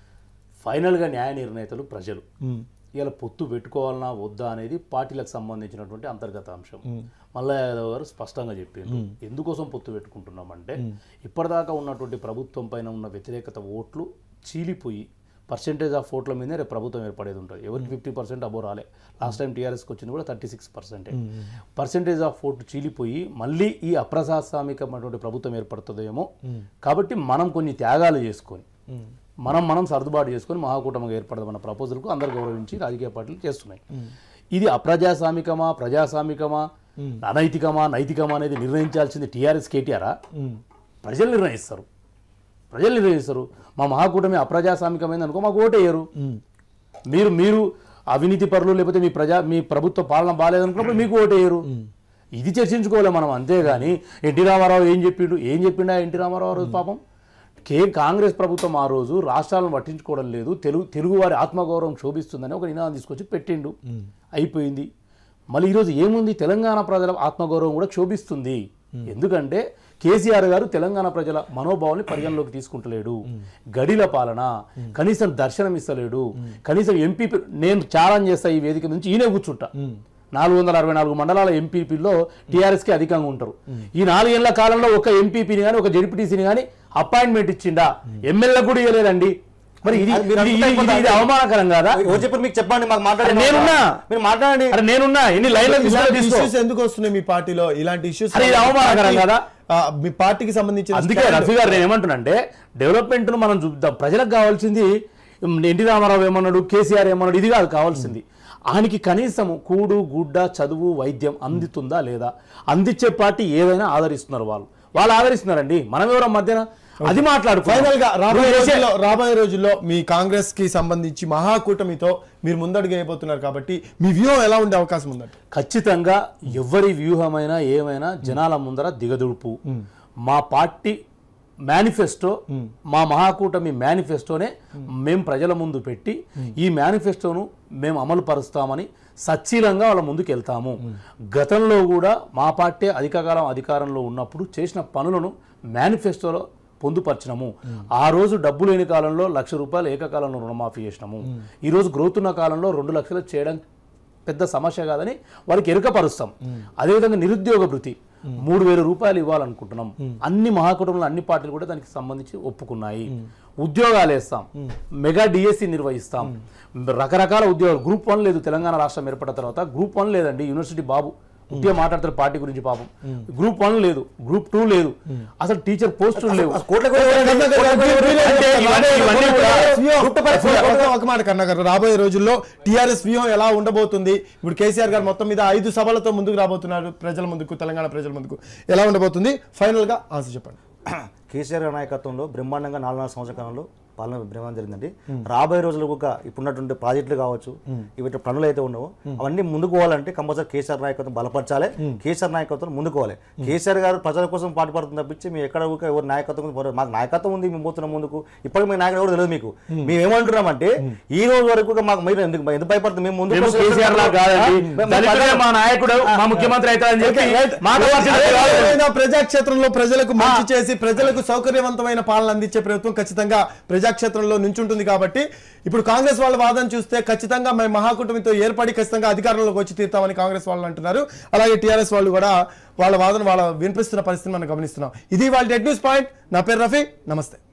ఫైనల్ గా న్యాయ నిర్ణేతలు ప్రజలు ఇలా పొత్తు పెట్టుకోవాలన్నా వద్దా అనేది పార్టీలకు సంబంధించినటువంటి అంతర్గత అంశం మల్లా యాదవ్ గారు స్పష్టంగా చెప్పారు ఎందుకోసం పొత్తు పెట్టుకుంటున్నామంటే ఇప్పటిదాకా ఉన్నటువంటి ప్రభుత్వం పైన ఉన్న వ్యతిరేకత ఓట్లు చీలిపోయి పర్సెంటేజ్ ఆఫ్ ఓట్ల మీదే రేపు ప్రభుత్వం ఏర్పడేది ఉంటుంది ఎవరికి ఫిఫ్టీ పర్సెంట్ అబో రాలే లాస్ట్ టైం టీఆర్ఎస్కి వచ్చింది కూడా థర్టీ సిక్స్ పర్సెంటే పర్సెంటేజ్ ఆఫ్ ఓట్లు చీలిపోయి మళ్ళీ ఈ అప్రజాస్వామికమైనటువంటి ప్రభుత్వం ఏర్పడుతుందేమో కాబట్టి మనం కొన్ని త్యాగాలు చేసుకొని మనం మనం సర్దుబాటు చేసుకొని మహాకూటమిగా ఏర్పడదన్న ప్రపోజల్కు అందరు గౌరవించి రాజకీయ పార్టీలు చేస్తున్నాయి ఇది అప్రజాస్వామికమా ప్రజాస్వామికమా అనైతికమా నైతికమా అనేది నిర్ణయించాల్సింది టీఆర్ఎస్ కేటీఆరా ప్రజలు నిర్ణయిస్తారు ప్రజలు నిర్ణయిస్తారు మా మహాకూటమి అప్రజాస్వామికమైంది అనుకో మాకు ఓటేయరు మీరు మీరు అవినీతి పరులు లేకపోతే మీ ప్రజా మీ ప్రభుత్వ పాలన బాగాలేదనుకున్నప్పుడు మీకు ఓటేయరు ఇది చర్చించుకోవాలి మనం అంతేగాని ఎన్టీ రామారావు ఏం చెప్పిండు ఏం చెప్పిండా ఎన్టీ రామారావు ఆ రోజు పాపం కే కాంగ్రెస్ ప్రభుత్వం ఆ రోజు రాష్ట్రాలను పట్టించుకోవడం లేదు తెలుగు తెలుగువారి ఆత్మగౌరవం శోభిస్తుందని ఒక నినాదం తీసుకొచ్చి పెట్టిండు అయిపోయింది మళ్ళీ ఈరోజు ఏముంది తెలంగాణ ప్రజల ఆత్మగౌరవం కూడా క్షోభిస్తుంది ఎందుకంటే కేసీఆర్ గారు తెలంగాణ ప్రజల మనోభావాన్ని పరిగణలోకి తీసుకుంటలేడు గడిల పాలన కనీసం దర్శనం ఇస్తలేడు కనీసం ఎంపీ నేను ఛాలెంజ్ చేస్తా ఈ వేదిక నుంచి ఈయనే కూర్చుంటా నాలుగు వందల అరవై నాలుగు మండలాల ఎంపీపీలో టీఆర్ఎస్కి అధికంగా ఉంటారు ఈ నాలుగేళ్ల కాలంలో ఒక ఎంపీపీని కానీ ఒక జడ్పీటీసీని కానీ అపాయింట్మెంట్ ఇచ్చిండా ఎమ్మెల్యే కూడా ఇవ్వలేదండి మరి ఇది అది మీరు ఇది- అనుకుంటే ఇది- ఇది- ఇది అవమానకరం కాదా ఎవరు చెప్పారు మీకు చెప్పండి మాకు అరే మాట్లాడండి నేనున్నా. మీరు మాట్లాడండి అరే నేనున్నా ఎన్ని లైన్లు ఇలాంటి ఇష్యూస్ ఎందుకు వస్తున్నాయి మీ పార్టీలో ఇలాంటి ఇష్యూస్ అరే ఇది అవమానకరం కదా? మీ పార్టీకి సంబంధించిన అందుకే stand- రఫీ గారు నేను ఏమంటున్నానంటే డెవలప్మెంట్ ను మనం చూద్దాం ప్రజలకు కావాల్సింది ఎన్టీ రామారావు ఏమన్నాడు కేసీఆర్ ఏమన్నాడు ఇది కాదు కావాల్సింది ఆయనకి కనీసం కూడు గుడ్డ చదువు వైద్యం అందుతుందా లేదా అందించే పార్టీ ఏదైనా ఆదరిస్తున్నారు వాళ్ళు వాళ్ళు ఆదరిస్తున్నారండి మనం ఎవరో మధ్యన అది మాట్లాడు ఫైనల్ గా రాబోయే రోజుల్లో రాబోయే రోజుల్లో మీ కాంగ్రెస్ కి సంబంధించి మహాకూటమితో మీరు ముందడుగు వేయబోతున్నారు కాబట్టి మీ వ్యూహం ఎలా ఉండే అవకాశం ఉందంట ఖచ్చితంగా ఎవరి వ్యూహమైనా ఏమైనా జనాల ముందర దిగదుడుపు మా పార్టీ మేనిఫెస్టో మా మహాకూటమి మేనిఫెస్టోనే మేము ప్రజల ముందు పెట్టి ఈ మేనిఫెస్టోను మేము అమలు పరుస్తామని సచ్చీలంగా వాళ్ళ ముందుకు వెళ్తాము గతంలో కూడా మా పార్టీ అధికకాలం అధికారంలో ఉన్నప్పుడు చేసిన పనులను మేనిఫెస్టోలో పొందుపరిచినాము ఆ రోజు డబ్బు లేని కాలంలో లక్ష రూపాయలు ఏకకాలంలో రుణమాఫీ చేసినాము ఈ రోజు గ్రోత్ ఉన్న కాలంలో రెండు లక్షలు చేయడం పెద్ద సమస్య కాదని వారికి ఎరుకపరుస్తాం అదేవిధంగా నిరుద్యోగ భృతి మూడు వేల రూపాయలు ఇవ్వాలనుకుంటున్నాం అన్ని మహాకుటుంబంలో అన్ని పార్టీలు కూడా దానికి సంబంధించి ఒప్పుకున్నాయి ఉద్యోగాలు వేస్తాం మెగా డిఎస్సి నిర్వహిస్తాం రకరకాల ఉద్యోగాలు గ్రూప్ వన్ లేదు తెలంగాణ రాష్ట్రం ఏర్పడిన తర్వాత గ్రూప్ వన్ లేదండి యూనివర్సిటీ బాబు ఉద్యోగ మాట్లాడతారు పార్టీ గురించి పాపం గ్రూప్ వన్ లేదు గ్రూప్ టూ లేదు అసలు టీచర్ పోస్టులు లేవు కోట్ల కోట్ల అంటే ఇవన్నీ ఇవన్నీ కూడా ఒక- ఒక మాట కన్నా గారు రాబోయే రోజుల్లో టిఆర్ఎస్ వ్యూహం ఎలా ఉండబోతుంది ఇప్పుడు కేసీఆర్ గారు మొత్తం మీద ఐదు సభలతో ముందుకు రాబోతున్నారు ప్రజల ముందుకు తెలంగాణ ప్రజల ముందుకు ఎలా ఉండబోతుంది ఫైనల్ గా ఆన్సర్ చెప్పండి కేసీఆర్ గారి నాయకత్వంలో బ్రహ్మాండంగా నాలుగున్నర సంవత్సరాల కాలంలో పాలన బ్రహ్మాండం జరిగిందండి రాబోయే రోజులకు ఒక ఇప్పుడున్నటువంటి ప్రాజెక్టులు కావచ్చు ఇవి పనులు అయితే ఉన్నావో అవన్నీ ముందుకు పోవాలంటే కంపల్సరీ కేసీఆర్ నాయకత్వం బలపరచాలి కేసీఆర్ నాయకత్వం ముందుకు పోవాలి కేసీఆర్ గారు ప్రజల కోసం పాటుపడుతుంది తప్పించి మేము ఎక్కడ ఊరికే ఎవరు నాయకత్వం గురించి పోరాడు- మాకు నాయకత్వం ఉంది మేము పోతున్నాం ముందుకు ఇప్పటికి మీ నాయకుడు ఎవరు తెలియదు మీకు మేము ఏమంటున్నామంటే ఈ రోజు వరకు కూడా మాకు మీరు ఎందుకు ఎందుకు భయపడుతుంది మేము ముందుకు మేము వస్తే కేసీఆర్ లా కాదండి మేము- దళితుడే మా నాయకుడు మా ముఖ్యమంత్రి అవుతారని చెప్పి మాట మార్చినట్టు కాదు. ఏదైనా ప్రజాక్షేత్రంలో ప్రజలకు మంచి చేసి ప్రజలకు సౌకర్యవంతమైన పాలన అందించే ప్రభుత్వం ఖచ్చితంగా ప్రజాక్షేత్రంలో నుంచుంటుంది కాబట్టి ఇప్పుడు కాంగ్రెస్ వాళ్ళ వాదన చూస్తే ఖచ్చితంగా మేము మహాకూటమితో ఏర్పడి ఖచ్చితంగా అధికారంలోకి వచ్చి తీరుతామని కాంగ్రెస్ వాళ్ళు అంటున్నారు అలాగే టీఆర్ఎస్ వాళ్ళు కూడా వాళ్ళ వాదన వాళ్ళ వినిపిస్తున్న పరిస్థితిని మనం గమనిస్తున్నాం ఇది వాళ్ళ న్యూస్ పాయింట్ నా పేరు రఫీ నమస్తే